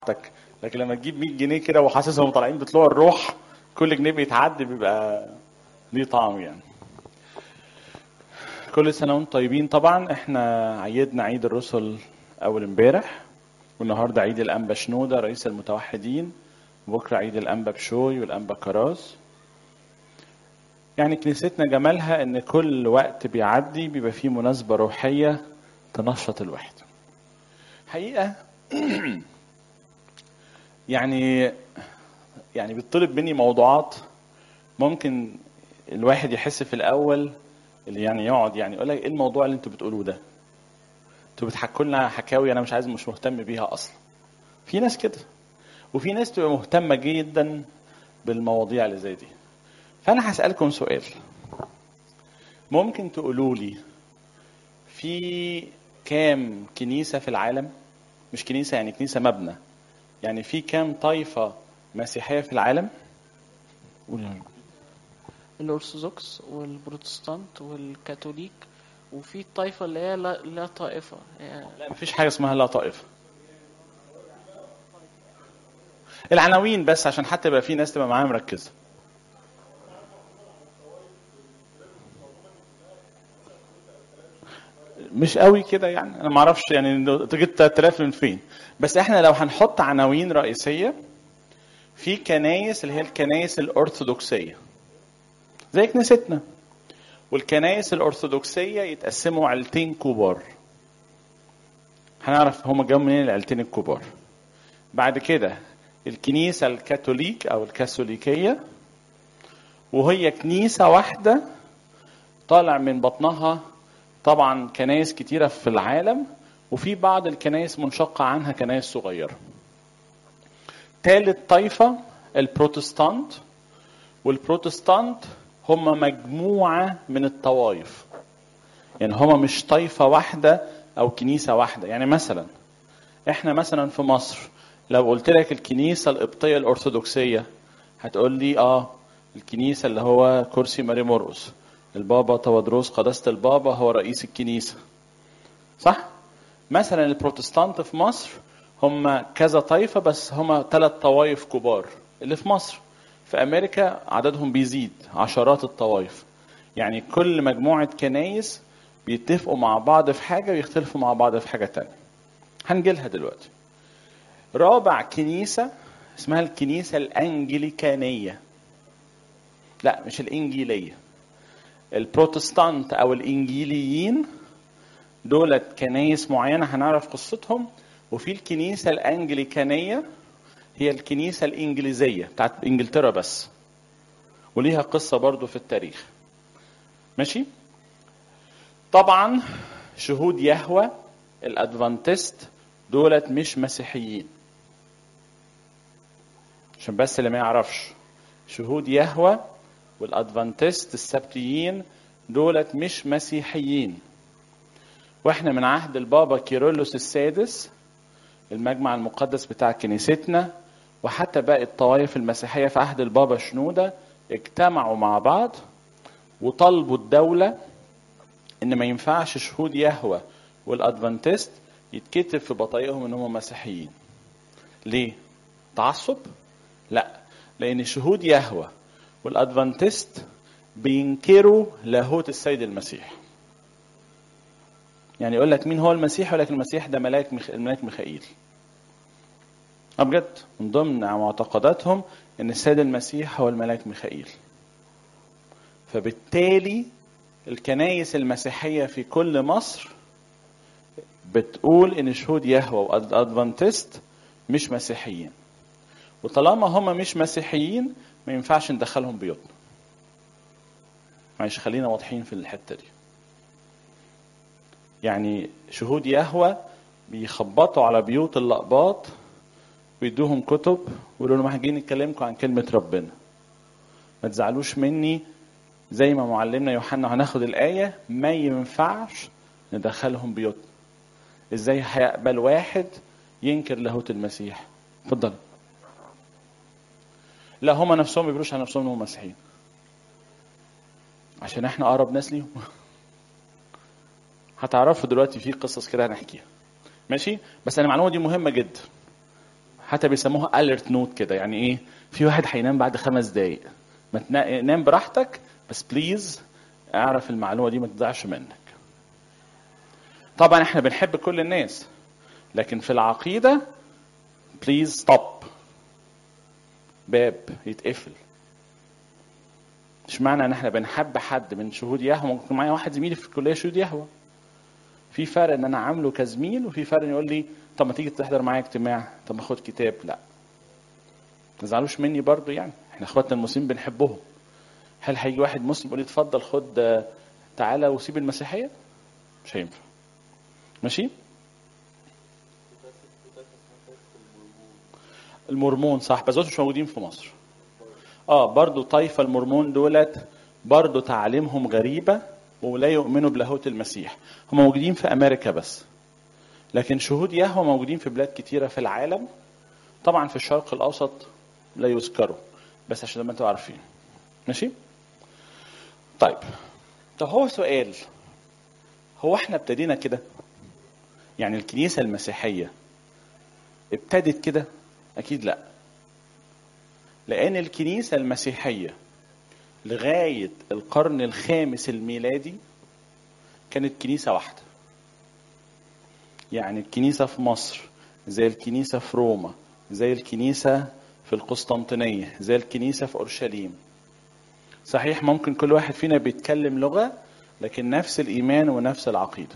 بتاعتك لكن لما تجيب 100 جنيه كده وحاسسهم طالعين بطلوع الروح كل جنيه بيتعدي بيبقى ليه طعم يعني كل سنه وانتم طيبين طبعا احنا عيدنا عيد الرسل اول امبارح والنهارده عيد الانبا شنوده رئيس المتوحدين وبكره عيد الانبا بشوي والانبا كراز يعني كنيستنا جمالها ان كل وقت بيعدي بيبقى فيه مناسبه روحيه تنشط الوحده حقيقه يعني يعني بيطلب مني موضوعات ممكن الواحد يحس في الاول اللي يعني يقعد يعني يقول لك ايه الموضوع اللي انتوا بتقولوه ده؟ انتوا بتحكوا لنا حكاوي انا مش عايز مش مهتم بيها اصلا. في ناس كده وفي ناس تبقى مهتمه جدا بالمواضيع اللي زي دي. فانا هسالكم سؤال ممكن تقولوا لي في كام كنيسه في العالم؟ مش كنيسه يعني كنيسه مبنى يعني في كام طائفة مسيحية في العالم؟ قول يا الأرثوذكس والبروتستانت والكاثوليك وفي الطائفة اللي هي لا, لا طائفة يعني لا مفيش حاجة اسمها لا طائفة. العناوين بس عشان حتى يبقى في ناس تبقى معايا مركزة. مش قوي كده يعني انا ما اعرفش يعني جبت 3000 من فين بس احنا لو هنحط عناوين رئيسيه في كنايس اللي هي الكنايس الارثوذكسيه زي كنيستنا والكنايس الارثوذكسيه يتقسموا عيلتين كبار هنعرف هما جابوا منين العيلتين الكبار بعد كده الكنيسه الكاثوليك او الكاثوليكيه وهي كنيسه واحده طالع من بطنها طبعا كنايس كتيرة في العالم وفي بعض الكنايس منشقة عنها كنايس صغيرة ثالث طائفة البروتستانت والبروتستانت هم مجموعة من الطوائف يعني هم مش طائفة واحدة أو كنيسة واحدة يعني مثلا احنا مثلا في مصر لو قلت لك الكنيسة القبطية الأرثوذكسية هتقول لي اه الكنيسة اللي هو كرسي ماري مرقس البابا تودروس قداسة البابا هو رئيس الكنيسة صح؟ مثلا البروتستانت في مصر هم كذا طائفة بس هم ثلاث طوائف كبار اللي في مصر في أمريكا عددهم بيزيد عشرات الطوائف يعني كل مجموعة كنايس بيتفقوا مع بعض في حاجة ويختلفوا مع بعض في حاجة تانية هنجيلها دلوقتي رابع كنيسة اسمها الكنيسة الأنجليكانية لا مش الإنجيلية البروتستانت او الانجيليين دولت كنايس معينه هنعرف قصتهم وفي الكنيسه الانجليكانيه هي الكنيسه الانجليزيه بتاعت انجلترا بس وليها قصه برضو في التاريخ ماشي طبعا شهود يهوى الادفانتست دولت مش مسيحيين عشان بس اللي ما يعرفش شهود يهوى والادفانتست السبتيين دولت مش مسيحيين واحنا من عهد البابا كيرلس السادس المجمع المقدس بتاع كنيستنا وحتى باقي الطوائف المسيحيه في عهد البابا شنوده اجتمعوا مع بعض وطلبوا الدوله ان ما ينفعش شهود يهوى والادفانتست يتكتب في بطايقهم ان هم مسيحيين ليه تعصب لا لان شهود يهوى والادفانتست بينكروا لاهوت السيد المسيح يعني يقول لك مين هو المسيح يقول لك المسيح ده ملاك مخ... الملاك ميخائيل بجد من ضمن معتقداتهم ان السيد المسيح هو الملاك ميخائيل فبالتالي الكنايس المسيحية في كل مصر بتقول ان شهود يهوى والادفانتست مش مسيحيين وطالما هم مش مسيحيين ما ينفعش ندخلهم بيوتنا معلش خلينا واضحين في الحته دي يعني شهود يهوى بيخبطوا على بيوت اللقباط ويدوهم كتب ويقولوا لهم احنا جايين نكلمكم عن كلمه ربنا ما تزعلوش مني زي ما معلمنا يوحنا هناخد الايه ما ينفعش ندخلهم بيوتنا ازاي هيقبل واحد ينكر لاهوت المسيح اتفضل لا هم نفسهم ما بيقولوش على نفسهم انهم مسيحيين عشان احنا اقرب ناس ليهم هتعرفوا دلوقتي في قصص كده هنحكيها ماشي بس انا المعلومه دي مهمه جدا حتى بيسموها اليرت نوت كده يعني ايه في واحد هينام بعد خمس دقايق ما تنا- نام براحتك بس بليز اعرف المعلومه دي ما تضيعش منك طبعا احنا بنحب كل الناس لكن في العقيده بليز ستوب باب يتقفل مش معنى ان احنا بنحب حد من شهود يهوه ممكن يكون معايا واحد زميلي في الكليه شهود يهوه في فرق ان انا عامله كزميل وفي فرق ان يقول لي طب ما تيجي تحضر معايا اجتماع طب ما خد كتاب لا ما تزعلوش مني برضو يعني احنا اخواتنا المسلمين بنحبهم هل هيجي واحد مسلم يقول لي اتفضل خد آه، تعالى وسيب المسيحيه مش هينفع ماشي المورمون صح بس دول مش موجودين في مصر اه برضو طائفة المورمون دولت برضو تعاليمهم غريبة ولا يؤمنوا بلاهوت المسيح هم موجودين في أمريكا بس لكن شهود يهوه موجودين في بلاد كتيرة في العالم طبعا في الشرق الأوسط لا يذكروا بس عشان لما انتوا عارفين ماشي طيب طب هو سؤال هو احنا ابتدينا كده يعني الكنيسة المسيحية ابتدت كده أكيد لا لأن الكنيسة المسيحية لغاية القرن الخامس الميلادي كانت كنيسة واحدة يعني الكنيسة في مصر زي الكنيسة في روما زي الكنيسة في القسطنطينية زي الكنيسة في أورشليم صحيح ممكن كل واحد فينا بيتكلم لغة لكن نفس الإيمان ونفس العقيدة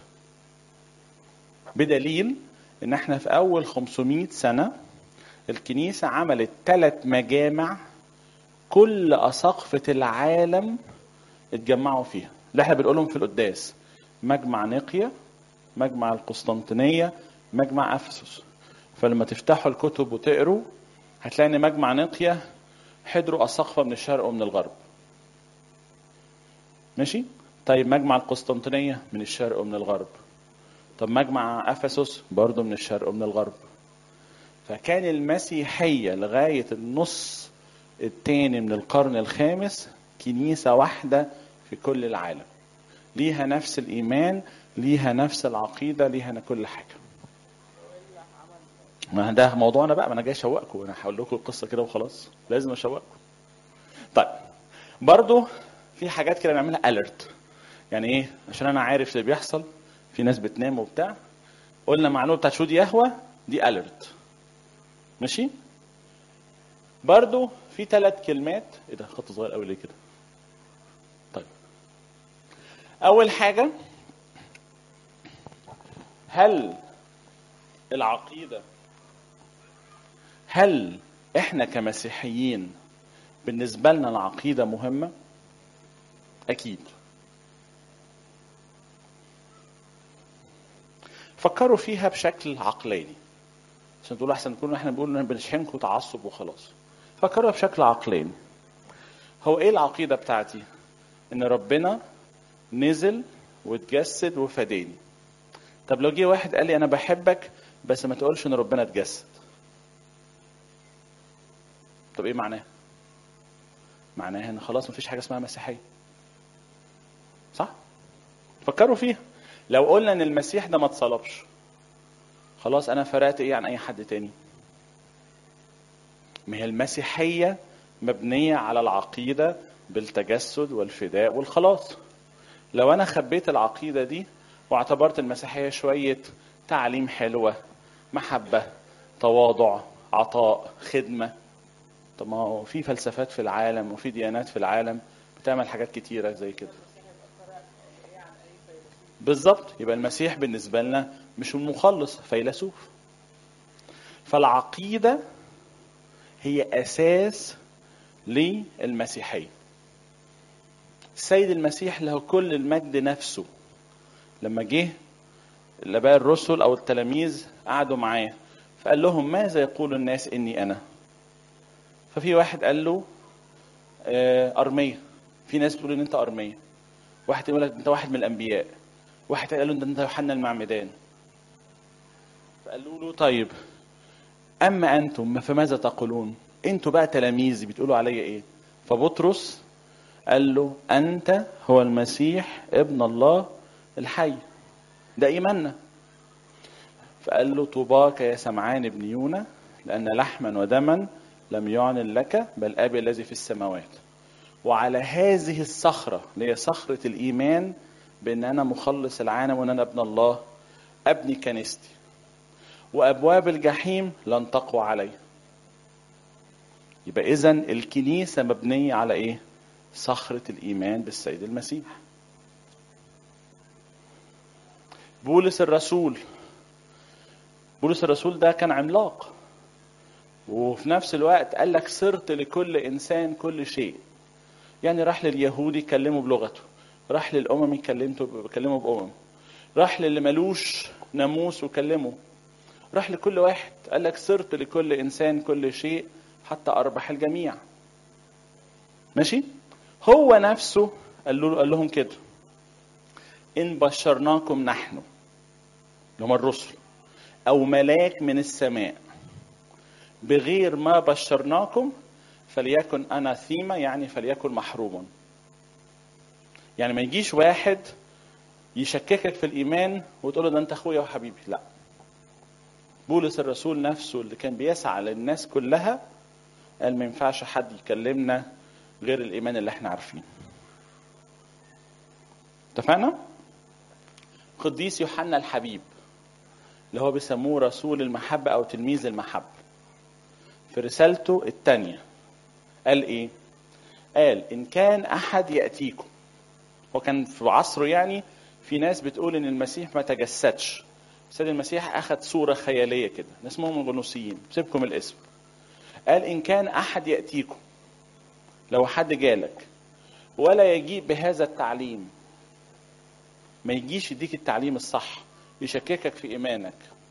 بدليل إن احنا في أول 500 سنة الكنيسة عملت ثلاث مجامع كل أساقفة العالم اتجمعوا فيها اللي احنا بنقولهم في القداس مجمع نقيا مجمع القسطنطينية مجمع أفسس فلما تفتحوا الكتب وتقروا هتلاقي ان مجمع نقيا حضروا أساقفة من الشرق ومن الغرب ماشي طيب مجمع القسطنطينية من الشرق ومن الغرب طب مجمع أفسس برضه من الشرق ومن الغرب فكان المسيحية لغاية النص الثاني من القرن الخامس كنيسة واحدة في كل العالم ليها نفس الإيمان ليها نفس العقيدة ليها كل حاجة ما ده موضوعنا بقى ما انا جاي اشوقكم انا هقول لكم القصه كده وخلاص لازم اشوقكم طيب برضو في حاجات كده نعملها اليرت يعني ايه عشان انا عارف اللي بيحصل في ناس بتنام وبتاع قلنا معلومه بتاعت شهود يهوه دي اليرت ماشي برضو في ثلاث كلمات ايه ده خط صغير قوي ليه كده طيب اول حاجه هل العقيده هل احنا كمسيحيين بالنسبه لنا العقيده مهمه اكيد فكروا فيها بشكل عقلاني عشان تقولوا احسن نكون احنا بنقول ان بنشحنكم تعصب وخلاص فكروا بشكل عقلاني هو ايه العقيده بتاعتي ان ربنا نزل واتجسد وفداني طب لو جه واحد قال لي انا بحبك بس ما تقولش ان ربنا اتجسد طب ايه معناه معناها ان خلاص مفيش حاجه اسمها مسيحيه صح فكروا فيها لو قلنا ان المسيح ده ما اتصلبش خلاص انا فرقت ايه عن اي حد تاني ما هي المسيحيه مبنيه على العقيده بالتجسد والفداء والخلاص لو انا خبيت العقيده دي واعتبرت المسيحيه شويه تعليم حلوه محبه تواضع عطاء خدمه طب ما هو في فلسفات في العالم وفي ديانات في العالم بتعمل حاجات كتيره زي كده بالظبط يبقى المسيح بالنسبه لنا مش المخلص فيلسوف فالعقيده هي اساس للمسيحيه السيد المسيح له كل المجد نفسه لما جه الاباء الرسل او التلاميذ قعدوا معاه فقال لهم ماذا يقول الناس اني انا ففي واحد قال له آه، ارميه في ناس بتقول ان انت ارميه واحد يقول لك انت واحد من الانبياء واحد قال له انت انت يوحنا المعمدان فقالوا له طيب اما انتم فماذا تقولون انتوا بقى تلاميذي بتقولوا عليا ايه فبطرس قال له انت هو المسيح ابن الله الحي ده ايماننا فقال له طوباك يا سمعان ابن يونا لأن لحما ودما لم يعلن لك بل أبي الذي في السماوات وعلى هذه الصخرة اللي هي صخرة الإيمان بأن أنا مخلص العالم وأن أنا ابن الله أبني كنيستي وأبواب الجحيم لن تقوى علي يبقى إذا الكنيسة مبنية على إيه؟ صخرة الإيمان بالسيد المسيح بولس الرسول بولس الرسول ده كان عملاق وفي نفس الوقت قال لك صرت لكل انسان كل شيء يعني راح لليهودي كلمه بلغته راح للامم كلمته كلمه بامم راح للي ملوش ناموس وكلمه راح لكل واحد قال لك صرت لكل انسان كل شيء حتى اربح الجميع ماشي هو نفسه قال, له قال لهم كده ان بشرناكم نحن اللي هم الرسل او ملاك من السماء بغير ما بشرناكم فليكن اناثيما يعني فليكن محروما يعني ما يجيش واحد يشككك في الايمان وتقول له ده انت اخويا وحبيبي لا بولس الرسول نفسه اللي كان بيسعى للناس كلها قال ما ينفعش حد يكلمنا غير الايمان اللي احنا عارفينه اتفقنا قديس يوحنا الحبيب اللي هو بيسموه رسول المحبة أو تلميذ المحبة في رسالته الثانية قال إيه؟ قال إن كان أحد يأتيكم هو كان في عصره يعني في ناس بتقول إن المسيح ما تجسدش سيد المسيح أخذ صورة خيالية كده اسمهم الغنوصيين سيبكم الاسم قال إن كان أحد يأتيكم لو حد جالك ولا يجيء بهذا التعليم ما يجيش يديك التعليم الصح يشككك في ايمانك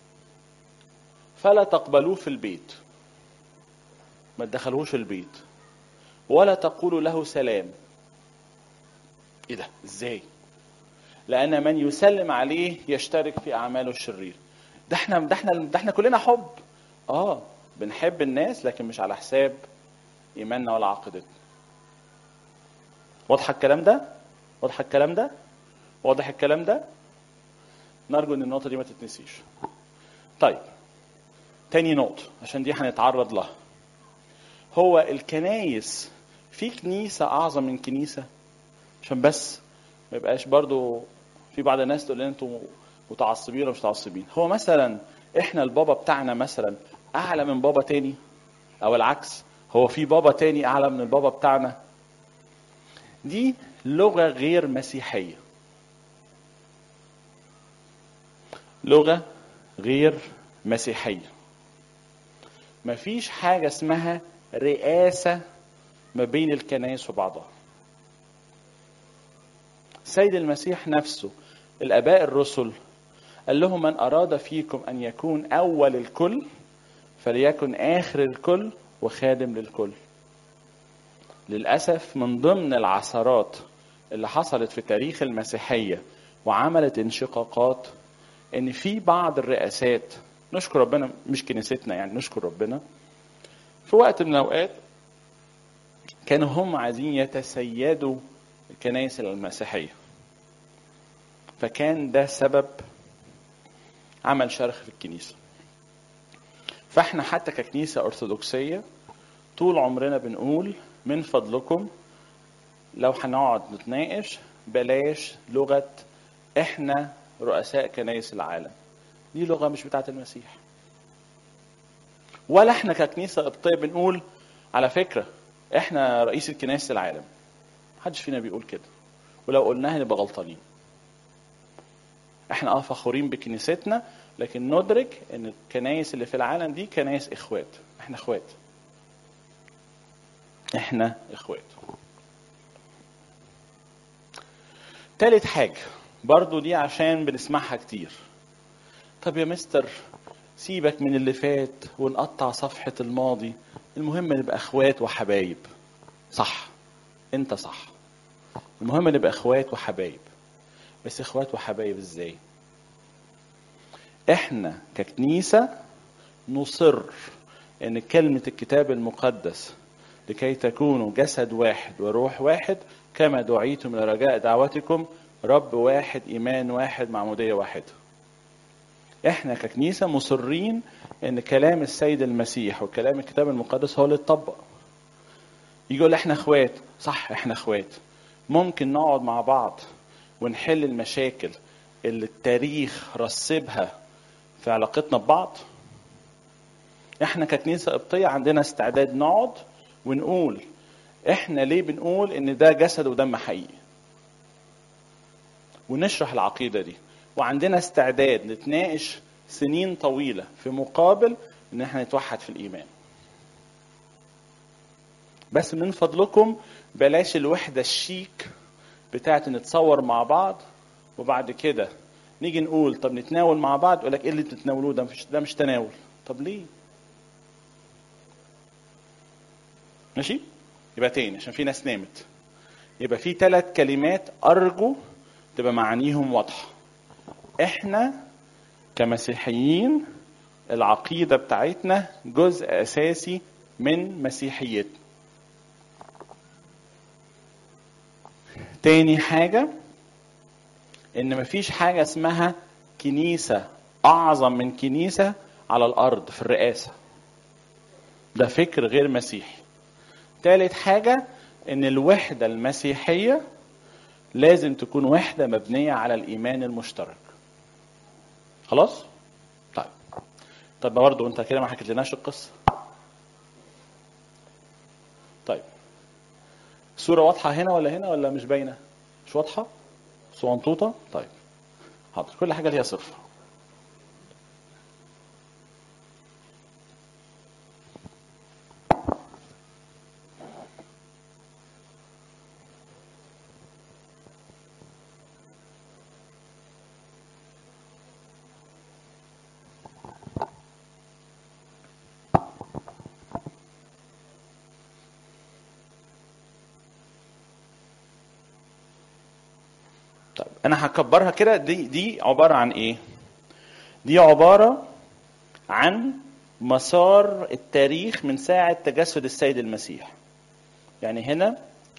فلا تقبلوه في البيت ما تدخلوش البيت ولا تقولوا له سلام ايه ده ازاي لان من يسلم عليه يشترك في اعماله الشرير ده احنا ده احنا ده احنا كلنا حب اه بنحب الناس لكن مش على حساب ايماننا ولا عقيدتنا واضح الكلام ده واضح الكلام ده واضح الكلام ده نرجو ان النقطه دي ما تتنسيش طيب تاني نقطه عشان دي هنتعرض لها هو الكنايس في كنيسه اعظم من كنيسه عشان بس ما يبقاش برضو في بعض الناس تقول لنا انتوا متعصبين ولا مش متعصبين هو مثلا احنا البابا بتاعنا مثلا اعلى من بابا تاني او العكس هو في بابا تاني اعلى من البابا بتاعنا دي لغه غير مسيحيه لغة غير مسيحية مفيش حاجة اسمها رئاسة ما بين الكنائس وبعضها سيد المسيح نفسه الآباء الرسل قال لهم من أراد فيكم أن يكون أول الكل فليكن آخر الكل وخادم للكل للأسف من ضمن العثرات اللي حصلت في تاريخ المسيحية وعملت انشقاقات ان في بعض الرئاسات نشكر ربنا مش كنيستنا يعني نشكر ربنا في وقت من الاوقات كانوا هم عايزين يتسيدوا الكنائس المسيحيه فكان ده سبب عمل شرخ في الكنيسه فاحنا حتى ككنيسه ارثوذكسيه طول عمرنا بنقول من فضلكم لو هنقعد نتناقش بلاش لغه احنا رؤساء كنايس العالم دي لغه مش بتاعت المسيح ولا احنا ككنيسه قبطيه بنقول على فكره احنا رئيس الكنائس العالم محدش فينا بيقول كده ولو قلناها نبقى غلطانين احنا اه فخورين بكنيستنا لكن ندرك ان الكنايس اللي في العالم دي كنايس اخوات احنا اخوات احنا اخوات تالت حاجه برضو دي عشان بنسمعها كتير طب يا مستر سيبك من اللي فات ونقطع صفحة الماضي المهم نبقى اخوات وحبايب صح انت صح المهم نبقى اخوات وحبايب بس اخوات وحبايب ازاي احنا ككنيسة نصر ان كلمة الكتاب المقدس لكي تكونوا جسد واحد وروح واحد كما دعيتم لرجاء دعوتكم رب واحد ايمان واحد معموديه واحده احنا ككنيسة مصرين ان كلام السيد المسيح وكلام الكتاب المقدس هو اللي يتطبق يجي يقول احنا اخوات صح احنا اخوات ممكن نقعد مع بعض ونحل المشاكل اللي التاريخ رسبها في علاقتنا ببعض احنا ككنيسة قبطية عندنا استعداد نقعد ونقول احنا ليه بنقول ان ده جسد ودم حقيقي ونشرح العقيدة دي وعندنا استعداد نتناقش سنين طويلة في مقابل ان احنا نتوحد في الايمان بس من فضلكم بلاش الوحدة الشيك بتاعت نتصور مع بعض وبعد كده نيجي نقول طب نتناول مع بعض يقول لك ايه اللي بتتناولوه ده مش ده مش تناول طب ليه ماشي يبقى تاني عشان في ناس نامت يبقى في ثلاث كلمات ارجو تبقى معانيهم واضحه احنا كمسيحيين العقيده بتاعتنا جزء اساسي من مسيحيتنا تاني حاجه ان مفيش حاجه اسمها كنيسه اعظم من كنيسه على الارض في الرئاسه ده فكر غير مسيحي تالت حاجه ان الوحده المسيحيه لازم تكون وحده مبنيه على الايمان المشترك خلاص طيب طب برضه انت كده ما حكيتلناش القصه طيب الصوره واضحه هنا ولا هنا ولا مش باينه مش واضحه صوانطوطه طيب حاضر كل حاجه ليها صفر طيب انا هكبرها كده دي دي عباره عن ايه دي عباره عن مسار التاريخ من ساعه تجسد السيد المسيح يعني هنا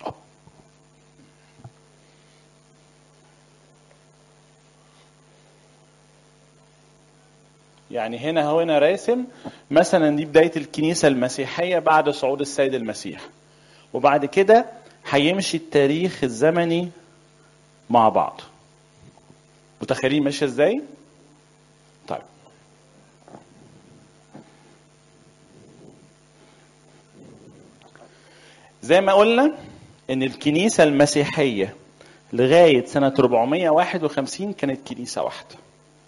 يعني هنا هو هنا راسم مثلا دي بدايه الكنيسه المسيحيه بعد صعود السيد المسيح وبعد كده هيمشي التاريخ الزمني مع بعض متخيلين ماشيه ازاي طيب زي ما قلنا ان الكنيسه المسيحيه لغايه سنه 451 كانت كنيسه واحده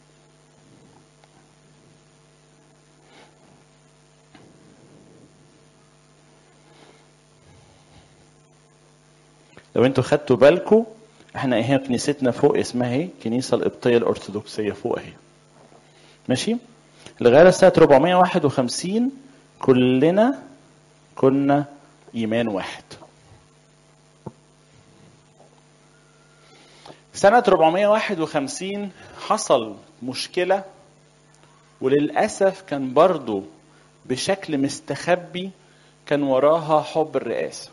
لو انتوا خدتوا بالكم احنا ايه كنيستنا فوق اسمها ايه الكنيسه القبطيه الارثوذكسيه فوق اهي ماشي لغايه سنه 451 كلنا كنا ايمان واحد سنة 451 حصل مشكلة وللأسف كان برضو بشكل مستخبي كان وراها حب الرئاسة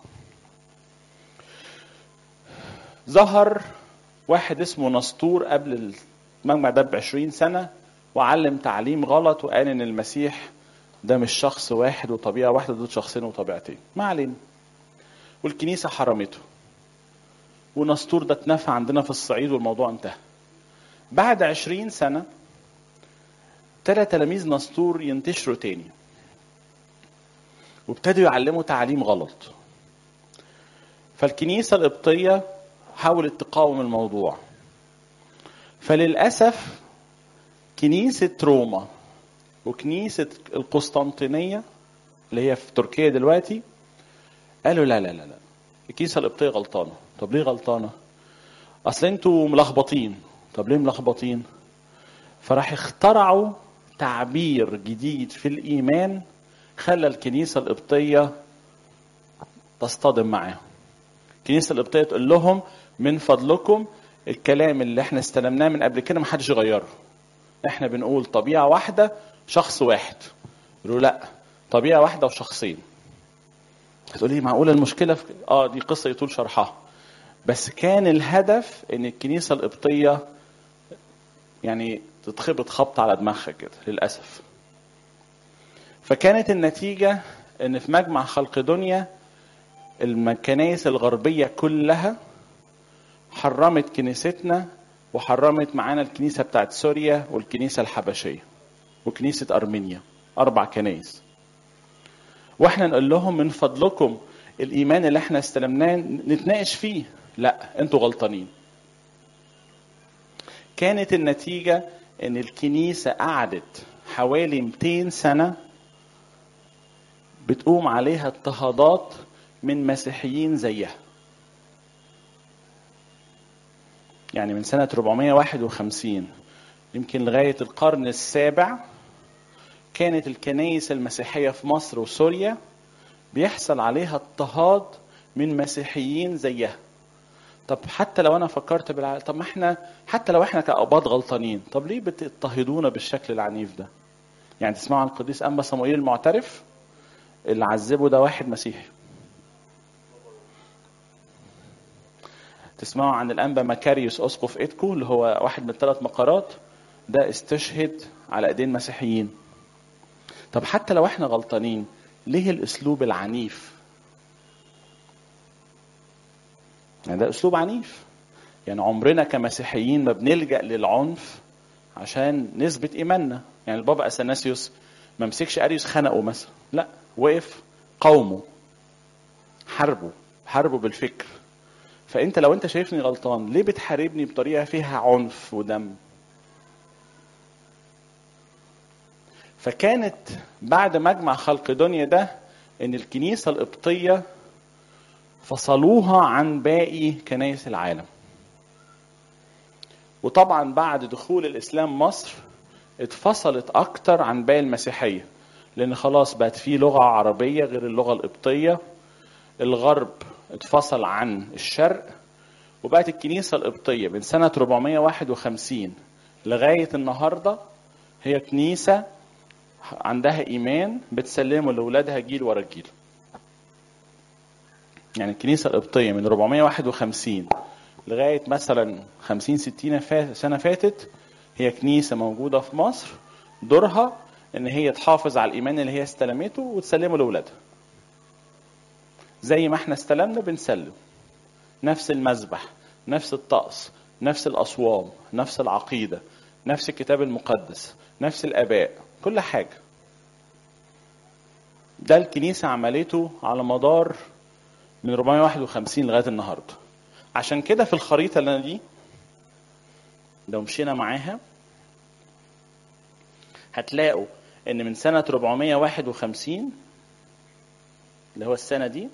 ظهر واحد اسمه نسطور قبل المجمع ده بعشرين سنة وعلم تعليم غلط وقال ان المسيح ده مش شخص واحد وطبيعة واحدة دول شخصين وطبيعتين ما علينا والكنيسة حرمته ونسطور ده اتنفى عندنا في الصعيد والموضوع انتهى بعد عشرين سنة ابتدى تلاميذ نسطور ينتشروا تاني وابتدوا يعلموا تعليم غلط فالكنيسة القبطية حاولت تقاوم الموضوع فللأسف كنيسة روما وكنيسة القسطنطينية اللي هي في تركيا دلوقتي قالوا لا لا لا لا الكنيسة القبطية غلطانة طب ليه غلطانة؟ أصل أنتوا ملخبطين طب ليه ملخبطين؟ فراح اخترعوا تعبير جديد في الإيمان خلى الكنيسة القبطية تصطدم معاهم الكنيسة القبطية تقول لهم من فضلكم الكلام اللي احنا استلمناه من قبل كده محدش يغيره احنا بنقول طبيعة واحدة شخص واحد يقولوا لا طبيعة واحدة وشخصين هتقولي معقولة المشكلة في اه دي قصة يطول شرحها بس كان الهدف ان الكنيسة القبطية يعني تتخبط خبط على دماغها كده للأسف فكانت النتيجة ان في مجمع خلق دنيا الكنائس الغربية كلها حرمت كنيستنا وحرمت معانا الكنيسة بتاعت سوريا والكنيسة الحبشية وكنيسة أرمينيا أربع كنائس واحنا نقول لهم من فضلكم الإيمان اللي احنا استلمناه نتناقش فيه لا انتوا غلطانين كانت النتيجة ان الكنيسة قعدت حوالي 200 سنة بتقوم عليها اضطهادات من مسيحيين زيها يعني من سنة 451 يمكن لغاية القرن السابع كانت الكنائس المسيحية في مصر وسوريا بيحصل عليها اضطهاد من مسيحيين زيها طب حتى لو انا فكرت بالعقل طب ما احنا حتى لو احنا كأباط غلطانين طب ليه بتضطهدونا بالشكل العنيف ده يعني تسمعوا عن القديس انبا صموئيل المعترف اللي عذبه ده واحد مسيحي تسمعوا عن الانبا مكاريوس اسقف ايدكو اللي هو واحد من الثلاث مقارات ده استشهد على ايدين مسيحيين طب حتى لو احنا غلطانين ليه الاسلوب العنيف يعني ده اسلوب عنيف يعني عمرنا كمسيحيين ما بنلجا للعنف عشان نثبت ايماننا يعني البابا اثناسيوس ما مسكش اريوس خنقه مثلا لا وقف قومه حاربه حاربه بالفكر فانت لو انت شايفني غلطان ليه بتحاربني بطريقه فيها عنف ودم فكانت بعد مجمع خلق دنيا ده ان الكنيسه القبطيه فصلوها عن باقي كنائس العالم وطبعا بعد دخول الاسلام مصر اتفصلت اكتر عن باقي المسيحيه لان خلاص بقت في لغه عربيه غير اللغه القبطيه الغرب اتفصل عن الشرق وبقت الكنيسه القبطيه من سنه 451 لغايه النهارده هي كنيسه عندها ايمان بتسلمه لاولادها جيل ورا جيل يعني الكنيسه القبطيه من 451 لغايه مثلا 50 60 سنه فاتت هي كنيسه موجوده في مصر دورها ان هي تحافظ على الايمان اللي هي استلمته وتسلمه لاولادها زي ما احنا استلمنا بنسلم نفس المذبح نفس الطقس نفس الاصوام نفس العقيده نفس الكتاب المقدس نفس الاباء كل حاجه ده الكنيسه عملته على مدار من 451 لغايه النهارده عشان كده في الخريطه اللي انا دي لو مشينا معاها هتلاقوا ان من سنه 451 اللي هو السنه دي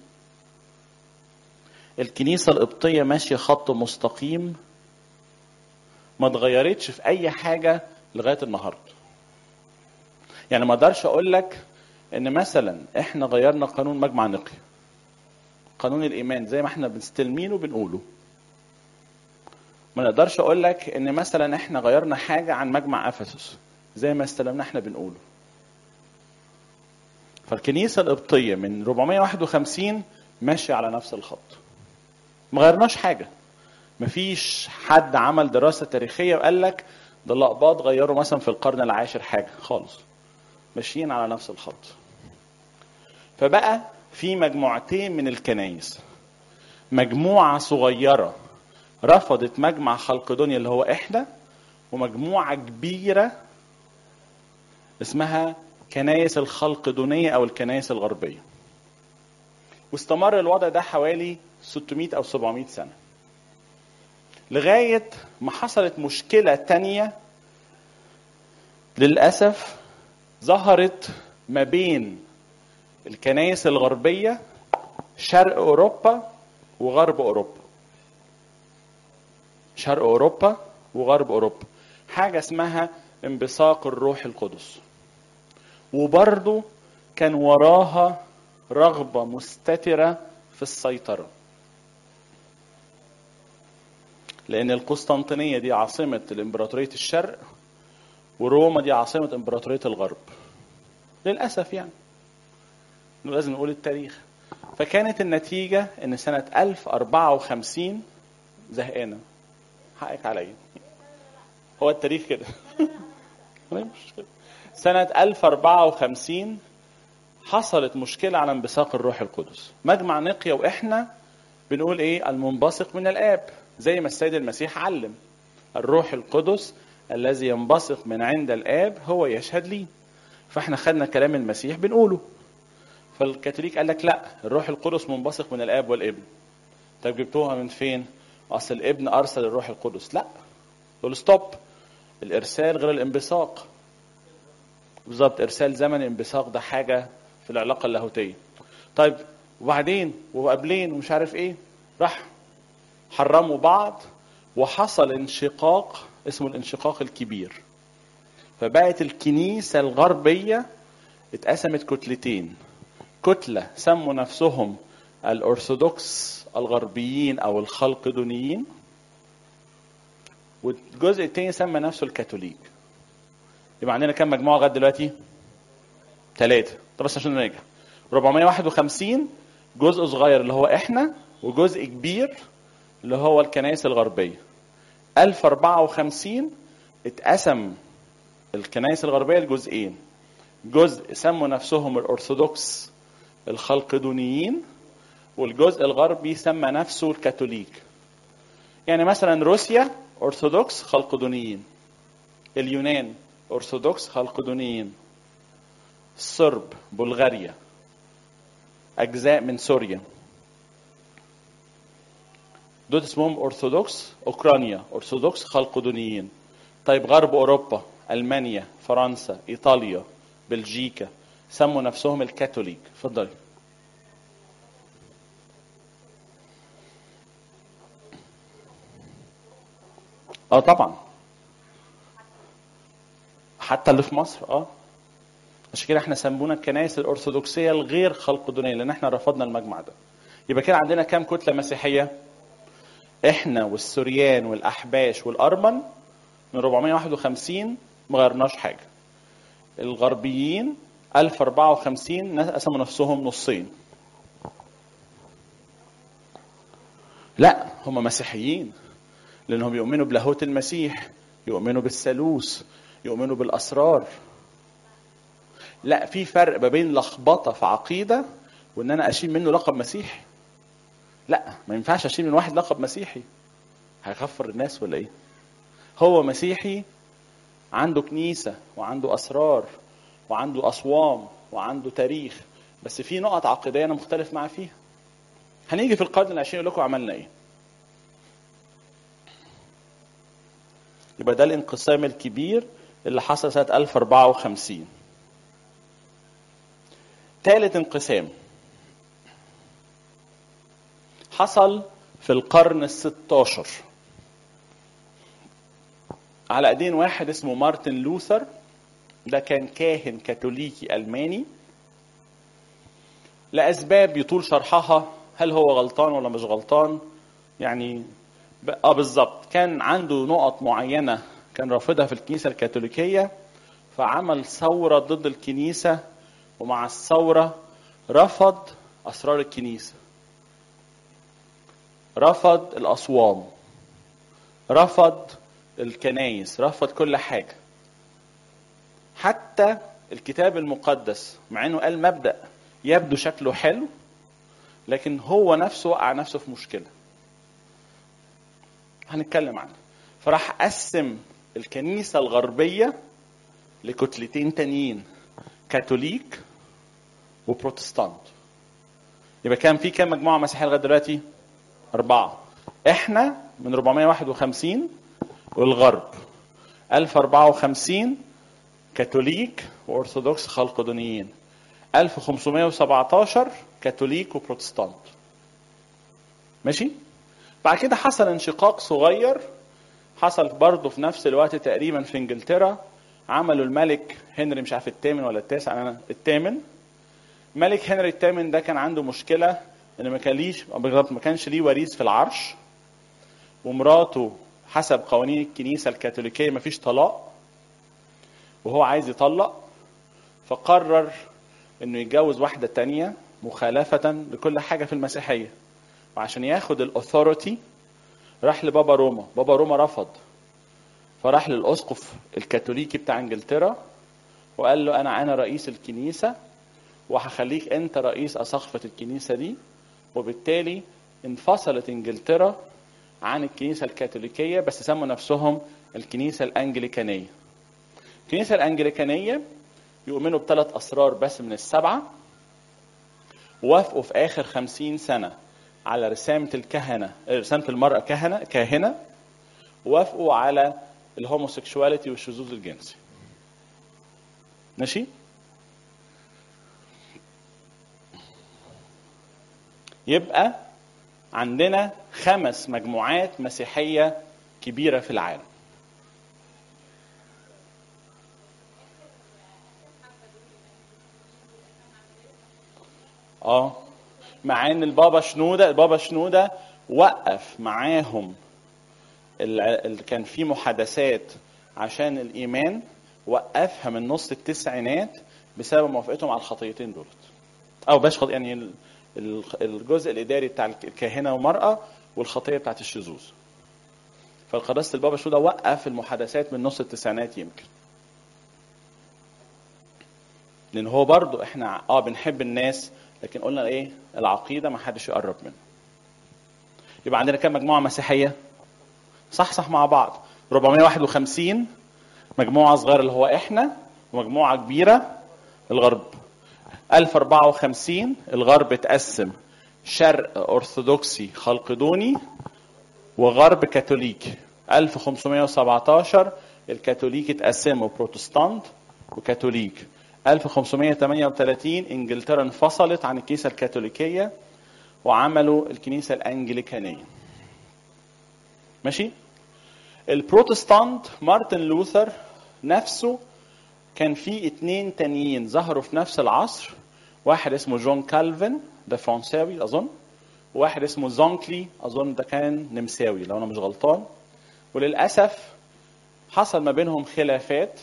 الكنيسه القبطيه ماشيه خط مستقيم ما اتغيرتش في اي حاجه لغايه النهارده يعني ما اقدرش اقول لك ان مثلا احنا غيرنا قانون مجمع نقي قانون الايمان زي ما احنا بنستلمينه بنقوله ما نقدرش اقول لك ان مثلا احنا غيرنا حاجه عن مجمع افسس زي ما استلمنا احنا بنقوله فالكنيسه القبطيه من 451 ماشيه على نفس الخط ما غيرناش حاجه مفيش حد عمل دراسه تاريخيه وقال لك ده الاقباط غيروا مثلا في القرن العاشر حاجه خالص ماشيين على نفس الخط فبقى في مجموعتين من الكنايس مجموعه صغيره رفضت مجمع خلق دنيا اللي هو احنا ومجموعه كبيره اسمها كنايس الخلق دونية او الكنايس الغربيه واستمر الوضع ده حوالي 600 او 700 سنه لغايه ما حصلت مشكله تانية للاسف ظهرت ما بين الكنائس الغربيه شرق اوروبا وغرب اوروبا شرق اوروبا وغرب اوروبا حاجه اسمها انبثاق الروح القدس وبرضه كان وراها رغبه مستتره في السيطره لان القسطنطينيه دي عاصمه الامبراطوريه الشرق وروما دي عاصمه امبراطوريه الغرب للاسف يعني لازم نقول التاريخ فكانت النتيجه ان سنه 1054 زهقانه حقك عليا هو التاريخ كده سنة 1054 حصلت مشكلة على انبثاق الروح القدس مجمع نقيا وإحنا بنقول إيه المنبثق من الآب زي ما السيد المسيح علم الروح القدس الذي ينبثق من عند الآب هو يشهد لي فإحنا خدنا كلام المسيح بنقوله فالكاثوليك قال لك لا الروح القدس منبثق من الآب والابن طب جبتوها من فين؟ أصل الابن أرسل الروح القدس لا دول ستوب الإرسال غير الانبثاق بالظبط إرسال زمن الانبثاق ده حاجة في العلاقة اللاهوتية طيب وبعدين وقبلين ومش عارف ايه راح حرموا بعض وحصل انشقاق اسمه الانشقاق الكبير فبقت الكنيسة الغربية اتقسمت كتلتين كتلة سموا نفسهم الأرثوذكس الغربيين أو الخلقدونيين والجزء التاني سمى نفسه الكاثوليك يبقى عندنا كام مجموعة لغاية دلوقتي؟ ثلاثة طب بس عشان نرجع 451 جزء صغير اللي هو احنا وجزء كبير اللي هو الكنائس الغربية 1054 اتقسم الكنائس الغربية لجزئين جزء سموا نفسهم الأرثوذكس الخلقدونيين والجزء الغربي سمى نفسه الكاثوليك يعني مثلا روسيا أرثوذكس خلقدونيين اليونان أرثوذكس خلقدونيين الصرب بلغاريا أجزاء من سوريا دول اسمهم أرثوذكس أوكرانيا أرثوذكس خلقدونيين طيب غرب أوروبا ألمانيا فرنسا إيطاليا بلجيكا سموا نفسهم الكاثوليك اتفضلي اه طبعا حتى اللي في مصر اه عشان كده احنا سمونا الكنائس الارثوذكسيه الغير خلقدونيه لان احنا رفضنا المجمع ده يبقى كده عندنا كام كتله مسيحيه احنا والسوريان والاحباش والارمن من 451 ما غيرناش حاجه الغربيين 1054 ناس قسموا نفسهم نصين لا هم مسيحيين لانهم يؤمنوا بلاهوت المسيح يؤمنوا بالثالوث يؤمنوا بالاسرار لا في فرق ما بين لخبطه في عقيده وان انا اشيل منه لقب مسيحي لا ما ينفعش اشيل من واحد لقب مسيحي هيغفر الناس ولا ايه هو مسيحي عنده كنيسه وعنده اسرار وعنده اصوام وعنده تاريخ بس في نقط عقيديه انا مختلف معاه فيها هنيجي في القرن العشرين يقول لكم عملنا ايه يبقى ده الانقسام الكبير اللي حصل سنة 1054 ثالث انقسام حصل في القرن الستاشر على ايدين واحد اسمه مارتن لوثر ده كان كاهن كاثوليكي الماني لاسباب يطول شرحها هل هو غلطان ولا مش غلطان يعني اه بالظبط كان عنده نقط معينه كان رافضها في الكنيسه الكاثوليكيه فعمل ثوره ضد الكنيسه ومع الثوره رفض اسرار الكنيسه رفض الاصوام رفض الكنايس رفض كل حاجه حتى الكتاب المقدس مع انه قال مبدا يبدو شكله حلو لكن هو نفسه وقع نفسه في مشكله هنتكلم عنها فراح قسم الكنيسة الغربية لكتلتين تانيين كاثوليك وبروتستانت يبقى كان في كام مجموعة مسيحية لغاية دلوقتي؟ أربعة احنا من 451 والغرب 1054 كاثوليك وأرثوذكس خلقدونيين 1517 كاثوليك وبروتستانت ماشي؟ بعد كده حصل انشقاق صغير حصل برضه في نفس الوقت تقريبا في انجلترا عملوا الملك هنري مش عارف الثامن ولا التاسع انا الثامن ملك هنري الثامن ده كان عنده مشكله ان ما كان ليش بالظبط ما كانش ليه وريث في العرش ومراته حسب قوانين الكنيسه الكاثوليكيه ما فيش طلاق وهو عايز يطلق فقرر انه يتجوز واحده تانية مخالفه لكل حاجه في المسيحيه وعشان ياخد الاثوريتي راح لبابا روما بابا روما رفض فراح للاسقف الكاثوليكي بتاع انجلترا وقال له انا انا رئيس الكنيسه وهخليك انت رئيس اساقفه الكنيسه دي وبالتالي انفصلت انجلترا عن الكنيسه الكاثوليكيه بس سموا نفسهم الكنيسه الانجليكانيه الكنيسه الانجليكانيه يؤمنوا بثلاث اسرار بس من السبعه وافقوا في اخر خمسين سنه على رسامه الكهنه رسامه المراه كهنه كاهنه وافقوا على الهوموسيكشواليتي والشذوذ الجنسي ماشي يبقى عندنا خمس مجموعات مسيحية كبيرة في العالم اه مع ان البابا شنودة البابا شنودة وقف معاهم ال- ال- كان في محادثات عشان الايمان وقفها من نص التسعينات بسبب موافقتهم على الخطيتين دولت او باش خط... يعني ال- ال- الجزء الاداري بتاع الكاهنه والمراه والخطيه بتاعت الشذوذ فالقداسه البابا شنودة وقف المحادثات من نص التسعينات يمكن لان هو برضو احنا اه بنحب الناس لكن قلنا ايه العقيده ما حدش يقرب منها يبقى عندنا كام مجموعه مسيحيه صح صح مع بعض 451 مجموعه صغيره اللي هو احنا ومجموعه كبيره الغرب 1054 الغرب اتقسم شرق ارثوذكسي خلقدوني وغرب كاثوليك 1517 الكاثوليك اتقسموا بروتستانت وكاثوليك 1538 انجلترا انفصلت عن الكنيسه الكاثوليكيه وعملوا الكنيسه الانجليكانيه ماشي البروتستانت مارتن لوثر نفسه كان في اتنين تانيين ظهروا في نفس العصر واحد اسمه جون كالفن ده فرنساوي اظن وواحد اسمه زونكلي اظن ده كان نمساوي لو انا مش غلطان وللاسف حصل ما بينهم خلافات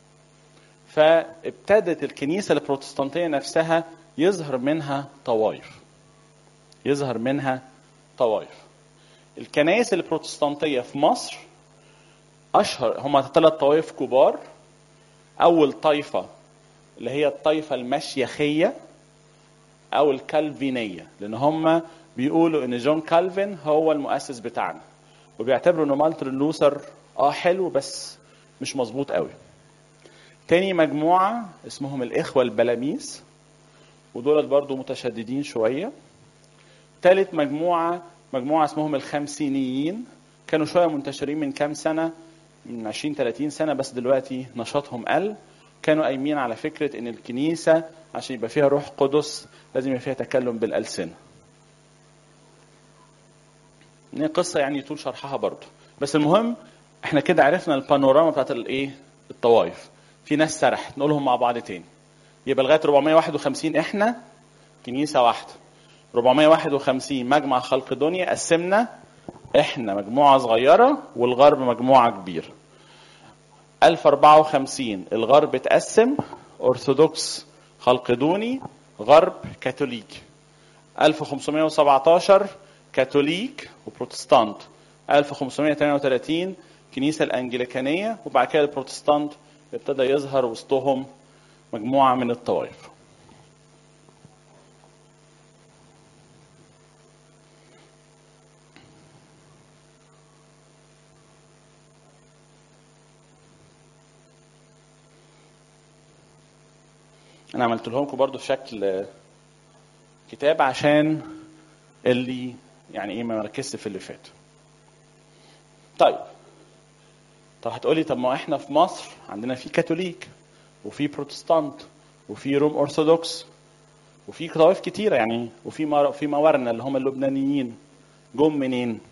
فابتدت الكنيسه البروتستانتيه نفسها يظهر منها طوائف يظهر منها طوائف الكنائس البروتستانتيه في مصر اشهر هم ثلاث طوائف كبار اول طائفه اللي هي الطائفه المشيخيه او الكالفينيه لان هم بيقولوا ان جون كالفين هو المؤسس بتاعنا وبيعتبروا ان مارتن لوثر اه حلو بس مش مظبوط قوي تاني مجموعة اسمهم الإخوة البلاميس ودولت برضو متشددين شوية تالت مجموعة مجموعة اسمهم الخمسينيين كانوا شوية منتشرين من كام سنة من 20 30 سنة بس دلوقتي نشاطهم قل كانوا قايمين على فكرة ان الكنيسة عشان يبقى فيها روح قدس لازم يبقى فيها تكلم بالألسنة دي قصة يعني طول شرحها برضو بس المهم احنا كده عرفنا البانوراما بتاعت الايه الطوائف في ناس سرحت نقولهم مع بعض تاني يبقى لغايه 451 احنا كنيسه واحده 451 مجمع خلق دنيا قسمنا احنا مجموعه صغيره والغرب مجموعه كبيره 1054 الغرب اتقسم ارثوذكس خلقدوني غرب كاثوليك 1517 كاثوليك وبروتستانت 1538 كنيسة الأنجليكانية وبعد كده البروتستانت ابتدى يظهر وسطهم مجموعة من الطوائف أنا عملت لهم برضو في شكل كتاب عشان اللي يعني ايه ما مركزش في اللي فات. طيب طب هتقولي طب ما احنا في مصر عندنا في كاثوليك وفي بروتستانت وفي روم ارثوذكس وفي طوائف كتيره يعني وفي مر... في موارنه اللي هم اللبنانيين جم منين؟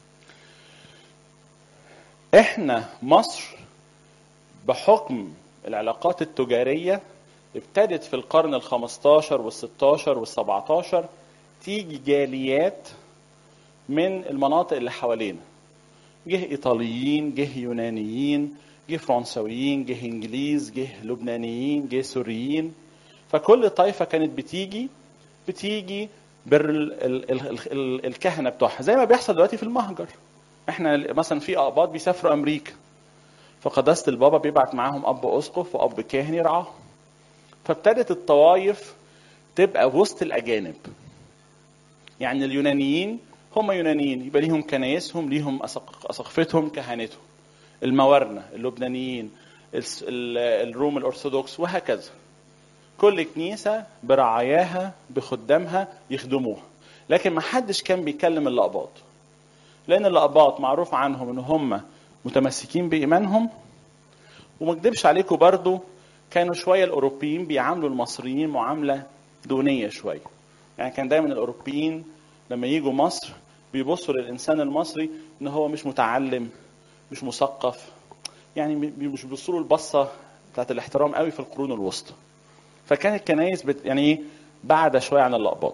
احنا مصر بحكم العلاقات التجاريه ابتدت في القرن ال 15 وال 16 وال 17 تيجي جاليات من المناطق اللي حوالينا جه ايطاليين جه يونانيين جه فرنساويين جه انجليز جه لبنانيين جه سوريين فكل طائفه كانت بتيجي بتيجي بر ال ال ال ال الكهنه بتوعها زي ما بيحصل دلوقتي في المهجر احنا مثلا في اقباط بيسافروا امريكا فقداسة البابا بيبعت معاهم أب أسقف وأب كاهن يرعاهم فابتدت الطوائف تبقى وسط الأجانب يعني اليونانيين هم يونانيين يبقى ليهم كنايسهم ليهم أسق- أساقفتهم كهنتهم الموارنة اللبنانيين الس- ال- الروم الأرثوذكس وهكذا كل كنيسة برعاياها بخدامها يخدموها لكن ما حدش كان بيكلم الأقباط لأن الأقباط معروف عنهم إن هم متمسكين بإيمانهم وما اكدبش عليكم برضو كانوا شوية الأوروبيين بيعاملوا المصريين معاملة دونية شوية يعني كان دايما الأوروبيين لما يجوا مصر بيبصوا للإنسان المصري إن هو مش متعلم مش مثقف يعني بي- مش بيبصوا له البصة بتاعت الاحترام قوي في القرون الوسطى فكانت الكنايس بت... يعني ايه بعد شويه عن اللقباط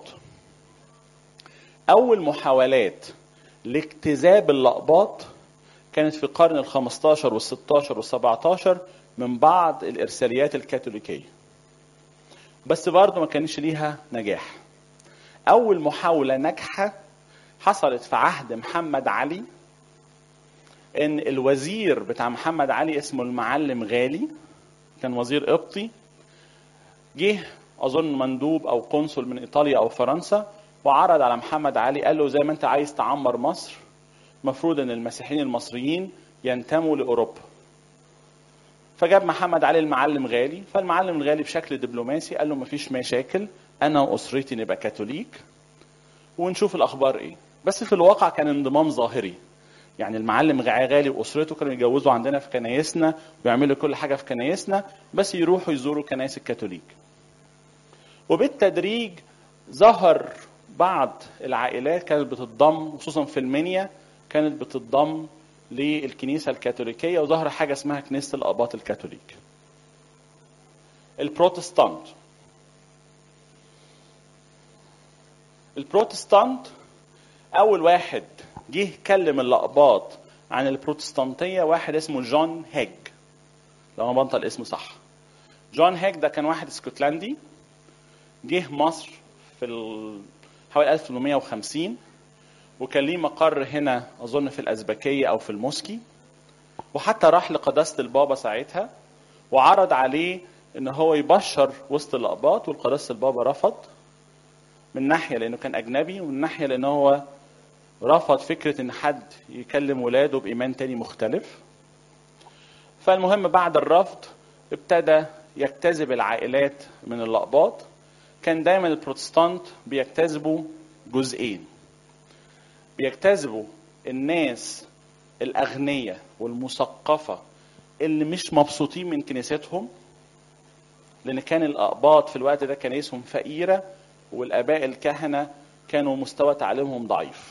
اول محاولات لاجتذاب اللقباط كانت في القرن ال15 وال16 وال17 من بعض الارساليات الكاثوليكيه بس برضه ما كانش ليها نجاح اول محاوله ناجحه حصلت في عهد محمد علي ان الوزير بتاع محمد علي اسمه المعلم غالي كان وزير قبطي جه اظن مندوب او قنصل من ايطاليا او فرنسا وعرض على محمد علي قال له زي ما انت عايز تعمر مصر المفروض ان المسيحيين المصريين ينتموا لاوروبا فجاب محمد علي المعلم غالي فالمعلم الغالي بشكل دبلوماسي قال له مفيش مشاكل انا واسرتي نبقى كاثوليك ونشوف الاخبار ايه بس في الواقع كان انضمام ظاهري يعني المعلم غالي واسرته كانوا يتجوزوا عندنا في كنايسنا ويعملوا كل حاجه في كنايسنا بس يروحوا يزوروا كنايس الكاثوليك وبالتدريج ظهر بعض العائلات كانت بتتضم خصوصا في المنيا كانت بتتضم للكنيسة الكاثوليكية وظهر حاجة اسمها كنيسة الآباط الكاثوليك البروتستانت البروتستانت أول واحد جه كلم الأقباط عن البروتستانتية واحد اسمه جون هيج لو أنا بنطق اسمه صح جون هيج ده كان واحد اسكتلندي جه مصر في ال... حوالي 1850 وكان ليه مقر هنا اظن في الازبكيه او في الموسكي وحتى راح لقداسه البابا ساعتها وعرض عليه ان هو يبشر وسط الاقباط والقداسه البابا رفض من ناحيه لانه كان اجنبي ومن ناحيه لان هو رفض فكره ان حد يكلم ولاده بايمان تاني مختلف فالمهم بعد الرفض ابتدى يجتذب العائلات من الاقباط كان دايما البروتستانت بيجتذبوا جزئين بيجتذبوا الناس الأغنياء والمثقفة اللي مش مبسوطين من كنيستهم لأن كان الأقباط في الوقت ده كنايسهم فقيرة والآباء الكهنة كانوا مستوى تعليمهم ضعيف